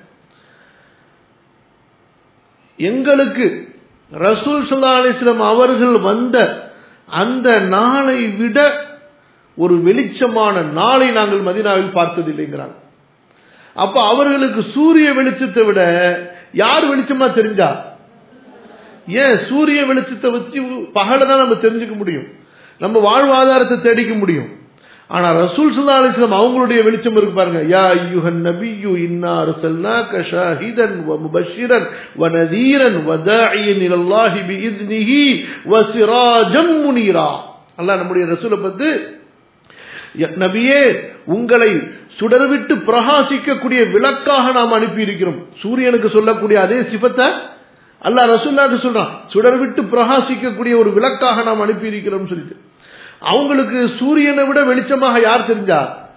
எங்களுக்கு ரசூல் சல்லா அலிஸ்லாம் அவர்கள் வந்த அந்த நாளை விட ஒரு வெளிச்சமான நாளை நாங்கள் மதினாவில் பார்த்ததில்லைங்கிறாங்க அப்ப அவர்களுக்கு சூரிய வெளிச்சத்தை விட யார் வெளிச்சமா தெரிஞ்சா ஏன் சூரிய வெளிச்சத்தை வச்சு பகலை தான் நம்ம தெரிஞ்சுக்க முடியும் நம்ம வாழ்வாதாரத்தை தேடிக்க முடியும் ஆனா ரசூல் சுல்லா அலிஸ்லாம் அவங்களுடைய வெளிச்சம் இருக்கு பாருங்க யா ஐயுஹன் நபியு இன்னா அர்சல்னாக ஷாஹிதன் வ முபஷிரன் வ நதீரன் வ தாஇயன் இலல்லாஹி பிஇذنஹி வ சிராஜம் முனீரா அல்லாஹ் நம்முடைய ரசூலை பத்தி நபியே உங்களை சுடர்விட்டு பிரகாசிக்கக்கூடிய விளக்காக நாம் அனுப்பி இருக்கிறோம் சூரியனுக்கு சொல்லக்கூடிய அதே சிபத்தை அல்லாஹ் ரசூல்லாட்டு சொல்றான் சுடர்விட்டு பிரகாசிக்கக்கூடிய ஒரு விளக்காக நாம் அனுப்பி இருக்கிறோம் சொல்லிட்டு அவங்களுக்கு சூரியனை விட வெளிச்சமாக யார் தெரிஞ்சா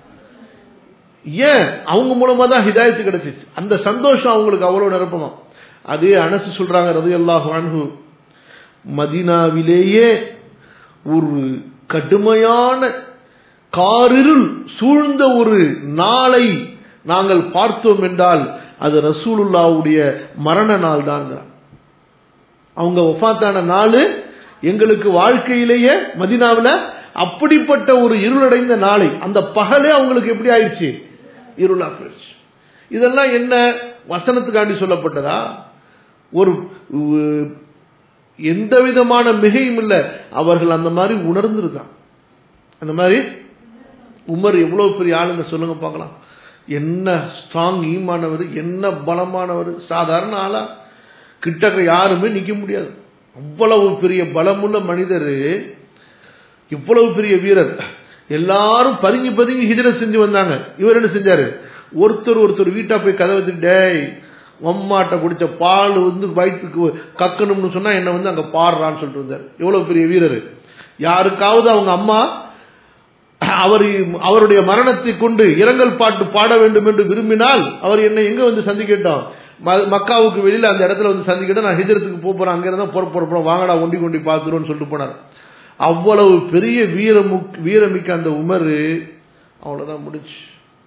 ஏன் அவங்க மூலமா தான் ஹிதாயத்து கிடைச்சிச்சு அந்த சந்தோஷம் அவங்களுக்கு அவ்வளவு நிரப்பமா அதே அனசு சொல்றாங்க ரது அல்லாஹ் அன்ஹு மதினாவிலேயே ஒரு கடுமையான காரிருள் சூழ்ந்த ஒரு நாளை நாங்கள் பார்த்தோம் என்றால் அது ரசூலுல்லாவுடைய மரண நாள் தான் அவங்க ஒஃபாத்தான நாள் எங்களுக்கு வாழ்க்கையிலேயே மதினாவில் அப்படிப்பட்ட ஒரு இருளடைந்த நாளை அந்த பகலே அவங்களுக்கு எப்படி ஆயிடுச்சு இருளா போயிடுச்சு இதெல்லாம் என்ன வசனத்துக்காண்டி சொல்லப்பட்டதா ஒரு எந்த விதமான மிகையும் இல்லை அவர்கள் அந்த மாதிரி உணர்ந்திருக்கான் அந்த மாதிரி உமர் எவ்வளவு பெரிய ஆளுங்க சொல்லுங்க பார்க்கலாம் என்ன ஸ்ட்ராங் ஈமானவர் என்ன பலமானவர் சாதாரண ஆளா கிட்டக்க யாருமே நிக்க முடியாது அவ்வளவு பெரிய பலமுள்ள மனிதர் இவ்வளவு பெரிய வீரர் எல்லாரும் பதுங்கி பதுங்கி ஹிஜர செஞ்சு வந்தாங்க இவர் என்ன செஞ்சாரு ஒருத்தர் ஒருத்தர் வீட்டா போய் கதை வச்சுட்டு டேய் அம்மாட்ட குடிச்ச பால் வந்து வயிற்றுக்கு கக்கணும்னு சொன்னா என்ன வந்து அங்க பாடுறான்னு சொல்லிட்டு வந்தார் எவ்வளவு பெரிய வீரர் யாருக்காவது அவங்க அம்மா அவர் அவருடைய மரணத்தை கொண்டு இரங்கல் பாட்டு பாட வேண்டும் என்று விரும்பினால் அவர் என்ன எங்க வந்து சந்திக்கட்டும் மக்காவுக்கு வெளியில அந்த இடத்துல வந்து சந்திக்கிட்டோம் நான் ஹிஜரத்துக்கு போறேன் அங்க இருந்தா புற புறப்படும் வாங்கடா ஒண்டி கொண்டி பார்த்துருவோம்னு சொல்லிட்டு போனார் அவ்வளவு பெரிய வீரமு வீரமிக்க அந்த உமர் அவ்வளவுதான் முடிச்சு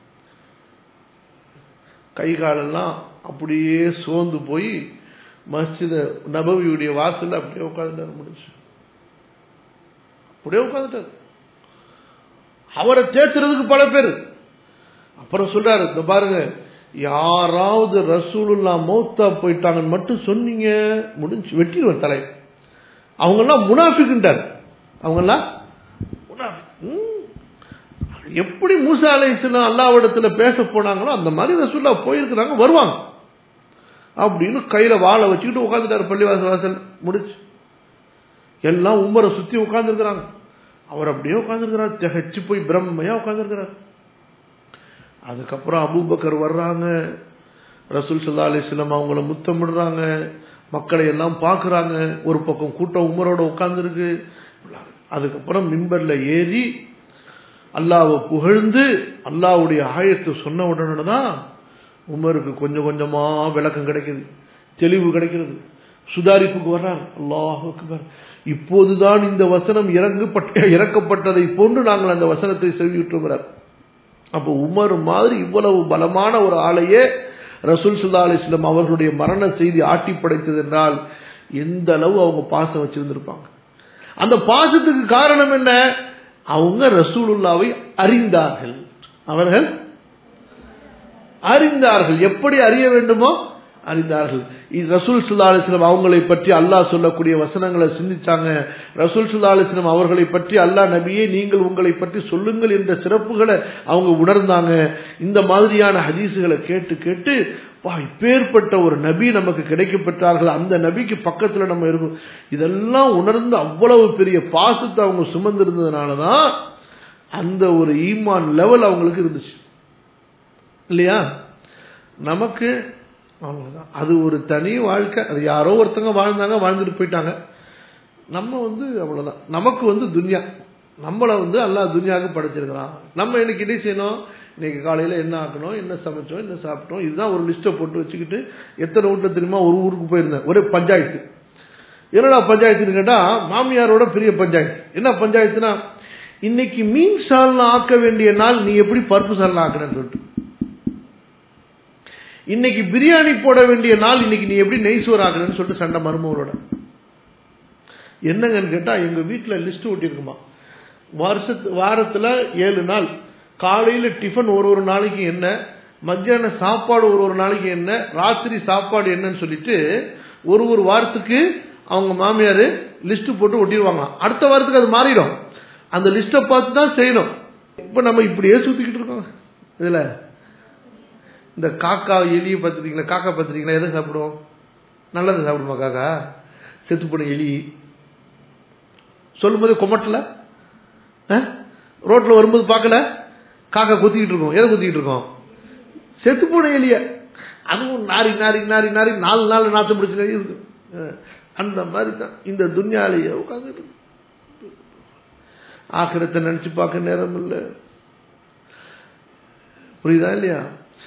கை காலெல்லாம் அப்படியே சோர்ந்து போய் மஸ்ஜித நபவியுடைய வாசல்ல அப்படியே உட்காந்துட்டார் முடிச்சு அப்படியே உட்காந்துட்டார் அவரை தேத்துறதுக்கு பல பேர் அப்புறம் சொல்றாரு இந்த பாருங்க யாராவது ரசூலுல்லா மௌத்தா போயிட்டாங்கன்னு மட்டும் சொன்னீங்க முடிஞ்சு வெட்டிடுவேன் தலை அவங்கெல்லாம் முனாஃபிக்குன்றார் அவங்கெல்லாம் எப்படி மூசா அலை இஸ்லாம் அல்லாவிடத்துல பேச போனாங்களோ அந்த மாதிரி ரசூல்லா போயிருக்கிறாங்க வருவாங்க அப்படின்னு கையில வாழை வச்சுக்கிட்டு உட்காந்துட்டாரு பள்ளிவாசல் வாசல் முடிச்சு எல்லாம் உமரை சுத்தி உட்காந்துருக்கிறாங்க அவர் அப்படியே உட்காந்துருக்கிறார் திகச்சு போய் பிரம்மையா உட்காந்துருக்கிறார் அதுக்கப்புறம் அபூபக்கர் வர்றாங்க ரசூல் சல்லா அலிஸ்லாம் அவங்கள முத்தமிடுறாங்க மக்களை எல்லாம் பார்க்குறாங்க ஒரு பக்கம் கூட்டம் உமரோட உட்காந்துருக்கு அதுக்கப்புறம் மிம்பர்ல ஏறி அல்லாவை புகழ்ந்து அல்லாவுடைய ஆயத்தை சொன்ன உடனே தான் உமருக்கு கொஞ்சம் கொஞ்சமா விளக்கம் கிடைக்குது தெளிவு கிடைக்கிறது சுதாரிப்புக்கு வர்றார் அல்லாஹ் அக்பர் இப்போதுதான் இந்த வசனம் இறங்கப்பட்ட இறக்கப்பட்டதை போன்று நாங்கள் அந்த வசனத்தை செவியுற்றுகிறார் அப்போ உமர் மாதிரி இவ்வளவு பலமான ஒரு ஆளையே ரசூல் சுல்லா அலிஸ்லாம் அவர்களுடைய மரண செய்தி ஆட்டி படைத்தது என்றால் எந்த அளவு அவங்க பாசம் வச்சிருந்திருப்பாங்க அந்த பாசத்துக்கு காரணம் என்ன அவங்க ரசூலுல்லாவை அறிந்தார்கள் அவர்கள் அறிந்தார்கள் எப்படி அறிய வேண்டுமோ அறிந்தார்கள் ரசூல் சுல்லா அலிஸ்லம் அவங்களை பற்றி அல்லாஹ் சொல்லக்கூடிய வசனங்களை சிந்திச்சாங்க ரசூல் சுல்லா அலிஸ்லம் அவர்களை பற்றி அல்லாஹ் நபியே நீங்கள் உங்களை பற்றி சொல்லுங்கள் என்ற சிறப்புகளை அவங்க உணர்ந்தாங்க இந்த மாதிரியான ஹதீசுகளை கேட்டு கேட்டு வா இப்பேற்பட்ட ஒரு நபி நமக்கு கிடைக்கப்பட்டார்கள் அந்த நபிக்கு பக்கத்தில் நம்ம இருக்கும் இதெல்லாம் உணர்ந்து அவ்வளவு பெரிய பாசத்தை அவங்க சுமந்திருந்ததுனால தான் அந்த ஒரு ஈமான் லெவல் அவங்களுக்கு இருந்துச்சு இல்லையா நமக்கு அவ்வளோதான் அது ஒரு தனி வாழ்க்கை அது யாரோ ஒருத்தங்க வாழ்ந்தாங்க வாழ்ந்துட்டு போயிட்டாங்க நம்ம வந்து அவ்வளோதான் நமக்கு வந்து துன்யா நம்மளை வந்து அல்லா துன்யாவுக்கு படைச்சிருக்கிறான் நம்ம இன்னைக்கு என்ன செய்யணும் இன்னைக்கு காலையில் என்ன ஆக்கணும் என்ன சமைச்சோம் என்ன சாப்பிட்டோம் இதுதான் ஒரு லிஸ்ட்டை போட்டு வச்சுக்கிட்டு எத்தனை வீட்டில் தெரியுமா ஒரு ஊருக்கு போயிருந்தேன் ஒரே பஞ்சாயத்து என்னடா பஞ்சாயத்துன்னு கேட்டால் மாமியாரோட பெரிய பஞ்சாயத்து என்ன பஞ்சாயத்துனா இன்னைக்கு மீன் சால்னா ஆக்க வேண்டிய நாள் நீ எப்படி பருப்பு சால்னா ஆக்குறேன்னு சொல்லிட்டு இன்னைக்கு பிரியாணி போட வேண்டிய நாள் இன்னைக்கு நீ எப்படி நெய்சோர் ஆகுறன்னு சொல்லிட்டு சண்டை மருமகளோட என்னங்கன்னு கேட்டா எங்க வீட்டில் லிஸ்ட் ஒட்டியிருக்குமா வருஷத்து வாரத்தில் ஏழு நாள் காலையில் டிஃபன் ஒரு ஒரு நாளைக்கு என்ன மத்தியான சாப்பாடு ஒரு ஒரு நாளைக்கு என்ன ராத்திரி சாப்பாடு என்னன்னு சொல்லிட்டு ஒரு ஒரு வாரத்துக்கு அவங்க மாமியார் லிஸ்ட் போட்டு ஒட்டிடுவாங்க அடுத்த வாரத்துக்கு அது மாறிடும் அந்த லிஸ்ட்டை பார்த்து தான் செய்யணும் இப்போ நம்ம இப்படியே சுற்றிக்கிட்டு இருக்கோம் இதில் இந்த காக்கா எலியை பார்த்துருக்கீங்களா காக்கா பார்த்துருக்கீங்களா எதை சாப்பிடுவோம் நல்லதை சாப்பிடுமா காக்கா செத்து போன எலி சொல்லும் போது கொமட்டில் ரோட்ல வரும்போது பார்க்கல காக்கா கொத்திக்கிட்டு இருக்கோம் எதை கொத்திக்கிட்டு இருக்கோம் செத்து போன எலிய அதுவும் நாரி நாரி நாரி நாரி நாலு நாள் நாத்து பிடிச்சு இருக்கு அந்த மாதிரி தான் இந்த துன்யாலேயே உட்காந்துட்டு ஆக்கிரத்தை நினைச்சு பார்க்க நேரம் இல்லை புரியுதா இல்லையா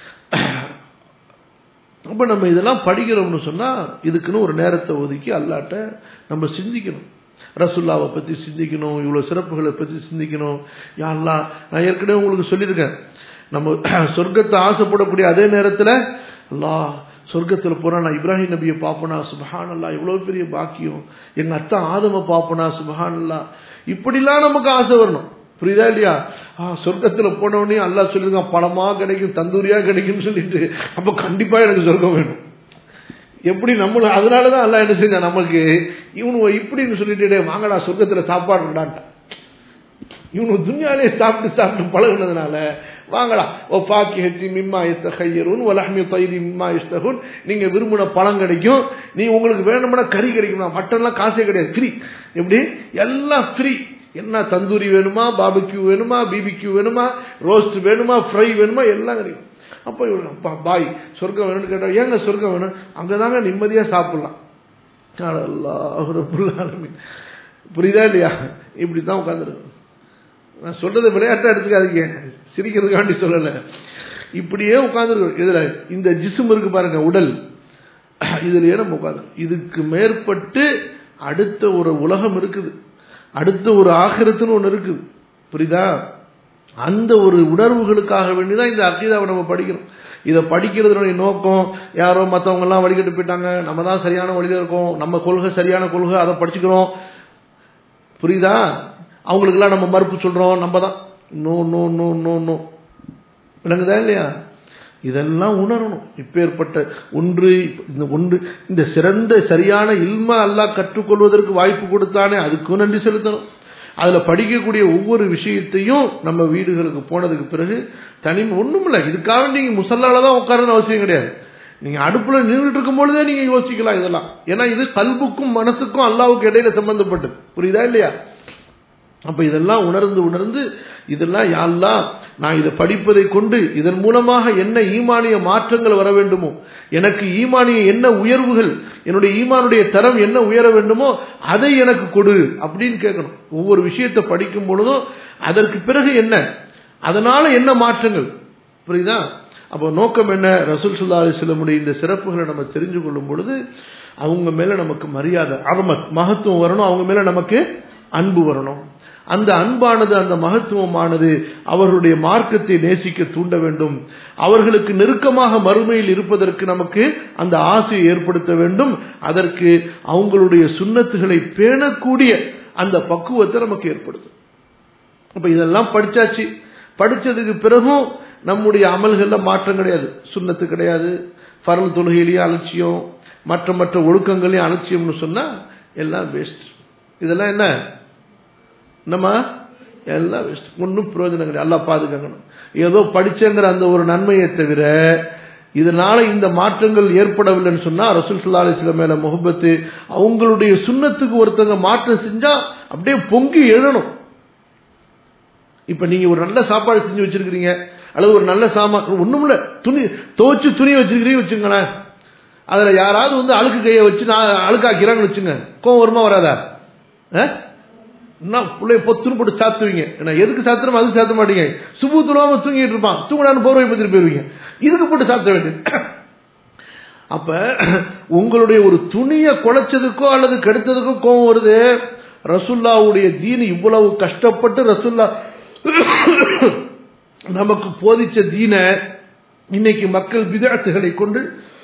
அப்ப நம்ம இதெல்லாம் படிக்கிறோம்னு சொன்னா இதுக்குன்னு ஒரு நேரத்தை ஒதுக்கி அல்லாட்ட நம்ம சிந்திக்கணும் ரசுல்லாவை பத்தி சிந்திக்கணும் இவ்வளவு சிறப்புகளை பத்தி சிந்திக்கணும் யாரெல்லாம் நான் ஏற்கனவே உங்களுக்கு சொல்லியிருக்கேன் நம்ம சொர்க்கத்தை ஆசைப்படக்கூடிய அதே நேரத்தில் அல்லா சொர்க்கத்தில் போனா நான் இப்ராஹிம் நபியை பார்ப்பனா சுபஹான் அல்லா இவ்வளவு பெரிய பாக்கியம் எங்க அத்தா ஆதம பார்ப்பனா சுபஹான் அல்லா இப்படிலாம் நமக்கு ஆசை வரணும் புரியுதா இல்லையா ஆ சொர்க்கத்துல போனவனே அல்லா சொல்லிருக்கான் பணமா கிடைக்கும் தந்தூரியா கிடைக்கும்னு சொல்லிட்டு அப்ப கண்டிப்பா எனக்கு சொர்க்கம் வேணும் எப்படி நம்மள அதனாலதான் அல்லா என்ன செஞ்சா நமக்கு இவனு இப்படின்னு சொல்லிட்டு வாங்கடா சொர்க்கத்துல சாப்பாடுடான்ட்டான் இவனு துன்யாலே சாப்பிட்டு சாப்பிட்டு பழகுனதுனால வாங்கடா ஓ பாக்கி ஹெத்தி மிம்மா இஸ்தகையரும் வலஹ்மி தைரி மிம்மா இஸ்தகுன் நீங்க விரும்பின பழம் கிடைக்கும் நீ உங்களுக்கு வேணும்னா கறி கிடைக்கும் மட்டன்லாம் காசே கிடையாது ஃப்ரீ எப்படி எல்லாம் ஃப்ரீ என்ன தந்தூரி வேணுமா பாபிக்யூ வேணுமா பிபிக்யூ வேணுமா ரோஸ்ட் வேணுமா ஃப்ரை வேணுமா எல்லாம் கிடைக்கும் அப்போ இவங்க அப்பா பாய் சொர்க்கம் வேணும்னு கேட்டா ஏங்க சொர்க்கம் வேணும் அங்கதாங்க நிம்மதியா சாப்பிடலாம் அல்லாஹ் புரியுதா இல்லையா இப்படித்தான் உட்காந்துருக்கு நான் சொல்றது விளையாட்டா எடுத்துக்காதீங்க சிரிக்கிறதுக்காண்டி சொல்லல இப்படியே உட்காந்துருக்கோம் இதுல இந்த ஜிசும் இருக்கு பாருங்க உடல் இதுலயே நம்ம உட்காந்து இதுக்கு மேற்பட்டு அடுத்த ஒரு உலகம் இருக்குது அடுத்த ஒரு ஆகிரத்துன்னு ஒன்று இருக்குது புரியுதா அந்த ஒரு உணர்வுகளுக்காக வேண்டிதான் இந்த அக்கீதாவை நம்ம படிக்கிறோம் இதை படிக்கிறதுனுடைய நோக்கம் யாரோ மற்றவங்க எல்லாம் வழிகட்டு போயிட்டாங்க நம்ம தான் சரியான வழியில இருக்கோம் நம்ம கொள்கை சரியான கொள்கை அதை படிச்சுக்கிறோம் புரியுதா அவங்களுக்கெல்லாம் நம்ம மறுப்பு சொல்றோம் நம்ம தான் no no no no no விளங்குதா இல்லையா இதெல்லாம் உணரணும் இப்பேற்பட்ட ஒன்று இந்த ஒன்று இந்த சிறந்த சரியான இல்மா அல்லாஹ் கற்றுக்கொள்வதற்கு வாய்ப்பு கொடுத்தானே அதுக்கும் நன்றி செலுத்தணும் அதுல படிக்கக்கூடிய ஒவ்வொரு விஷயத்தையும் நம்ம வீடுகளுக்கு போனதுக்கு பிறகு தனி ஒண்ணும் இல்லை இதுக்காக நீங்க முசல்லால தான் உட்காரணும் அவசியம் கிடையாது நீங்க அடுப்புல நின்றுட்டு இருக்கும் பொழுதே நீங்க யோசிக்கலாம் இதெல்லாம் ஏன்னா இது கல்புக்கும் மனசுக்கும் அல்லாவுக்கு இடையில சம்பந்தப்பட்டது புரியுதா இல்லையா அப்ப இதெல்லாம் உணர்ந்து உணர்ந்து இதெல்லாம் யாழ்லா நான் இதை படிப்பதை கொண்டு இதன் மூலமாக என்ன ஈமானிய மாற்றங்கள் வர வேண்டுமோ எனக்கு ஈமானிய என்ன உயர்வுகள் என்னுடைய ஈமானுடைய தரம் என்ன உயர வேண்டுமோ அதை எனக்கு கொடு அப்படின்னு கேட்கணும் ஒவ்வொரு விஷயத்தை படிக்கும் பொழுதும் அதற்கு பிறகு என்ன அதனால என்ன மாற்றங்கள் புரியுதா அப்போ நோக்கம் என்ன ரசூல் சுல்லா அலிஸ்லமுடைய இந்த சிறப்புகளை நம்ம தெரிஞ்சு கொள்ளும் பொழுது அவங்க மேல நமக்கு மரியாதை அரமத் மகத்துவம் வரணும் அவங்க மேல நமக்கு அன்பு வரணும் அந்த அன்பானது அந்த மகத்துவமானது அவர்களுடைய மார்க்கத்தை நேசிக்க தூண்ட வேண்டும் அவர்களுக்கு நெருக்கமாக மறுமையில் இருப்பதற்கு நமக்கு அந்த ஆசையை ஏற்படுத்த வேண்டும் அதற்கு அவங்களுடைய சுண்ணத்துகளை பேணக்கூடிய அந்த பக்குவத்தை நமக்கு ஏற்படுத்தும் அப்ப இதெல்லாம் படிச்சாச்சு படிச்சதுக்கு பிறகும் நம்முடைய அமல்கள்ல மாற்றம் கிடையாது சுண்ணத்து கிடையாது பரல் தொழுகையிலேயே அலட்சியம் மற்ற மற்ற ஒழுக்கங்களையும் அலட்சியம்னு சொன்னா எல்லாம் வேஸ்ட் இதெல்லாம் என்ன நம்ம எல்லாம் வேஸ்ட் ஒன்றும் பிரயோஜனம் கிடையாது எல்லாம் பாதுகாக்கணும் ஏதோ படிச்சேங்கிற அந்த ஒரு நன்மையை தவிர இதனால இந்த மாற்றங்கள் ஏற்படவில்லைன்னு சொன்னா ரசூல் சல்லா அலிஸ்ல மேல முகப்பத்து அவங்களுடைய சுண்ணத்துக்கு ஒருத்தங்க மாற்றம் செஞ்சா அப்படியே பொங்கி எழணும் இப்ப நீங்க ஒரு நல்ல சாப்பாடு செஞ்சு வச்சிருக்கிறீங்க அல்லது ஒரு நல்ல சாமான் ஒண்ணும் இல்ல துணி துவச்சு துணி வச்சிருக்கிறீங்க வச்சுங்களேன் அதுல யாராவது வந்து அழுக்கு கையை வச்சு நான் அழுக்காக்கிறாங்கன்னு வச்சுங்க கோவம் வருமா வராதா என்ன பிள்ளைய பொத்துன்னு போட்டு சாத்துவீங்க ஏன்னா எதுக்கு சாத்துறோம் அதுக்கு சாத்த மாட்டீங்க சுபு துளாம தூங்கிட்டு இருப்பான் தூங்கினான்னு போர்வை பத்திட்டு போயிருவீங்க இதுக்கு போட்டு சாத்த வேண்டியது அப்ப உங்களுடைய ஒரு துணியை குலைச்சதுக்கோ அல்லது கெடுத்ததுக்கோ கோவம் வருது ரசுல்லாவுடைய தீன் இவ்வளவு கஷ்டப்பட்டு ரசுல்லா நமக்கு போதிச்ச தீன இன்னைக்கு மக்கள் விதத்துகளை கொண்டு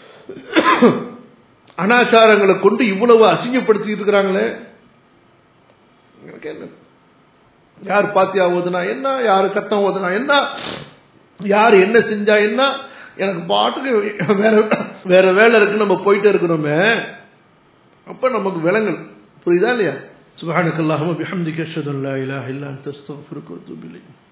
அனாச்சாரங்களை கொண்டு இவ்வளவு அசிங்கப்படுத்திட்டு இருக்கிறாங்களே எனக்கு என்ன யார் பாத்தியா ஓதுனா என்ன யார் கத்தம் ஓதுனா என்ன யார் என்ன செஞ்சா என்ன எனக்கு பாட்டுக்கு வேற வேற வேலை இருக்கு நம்ம போயிட்டே இருக்கிறோமே அப்ப நமக்கு விலங்கல் புரியுதா இல்லையா சுபானுக்கு அல்லாஹ் பிஹம்திக அஷ்ஹது அல்லா இலாஹ இல்லா அன்த அஸ்தக்ஃபிருக்க வ அத்தூபு இலைக்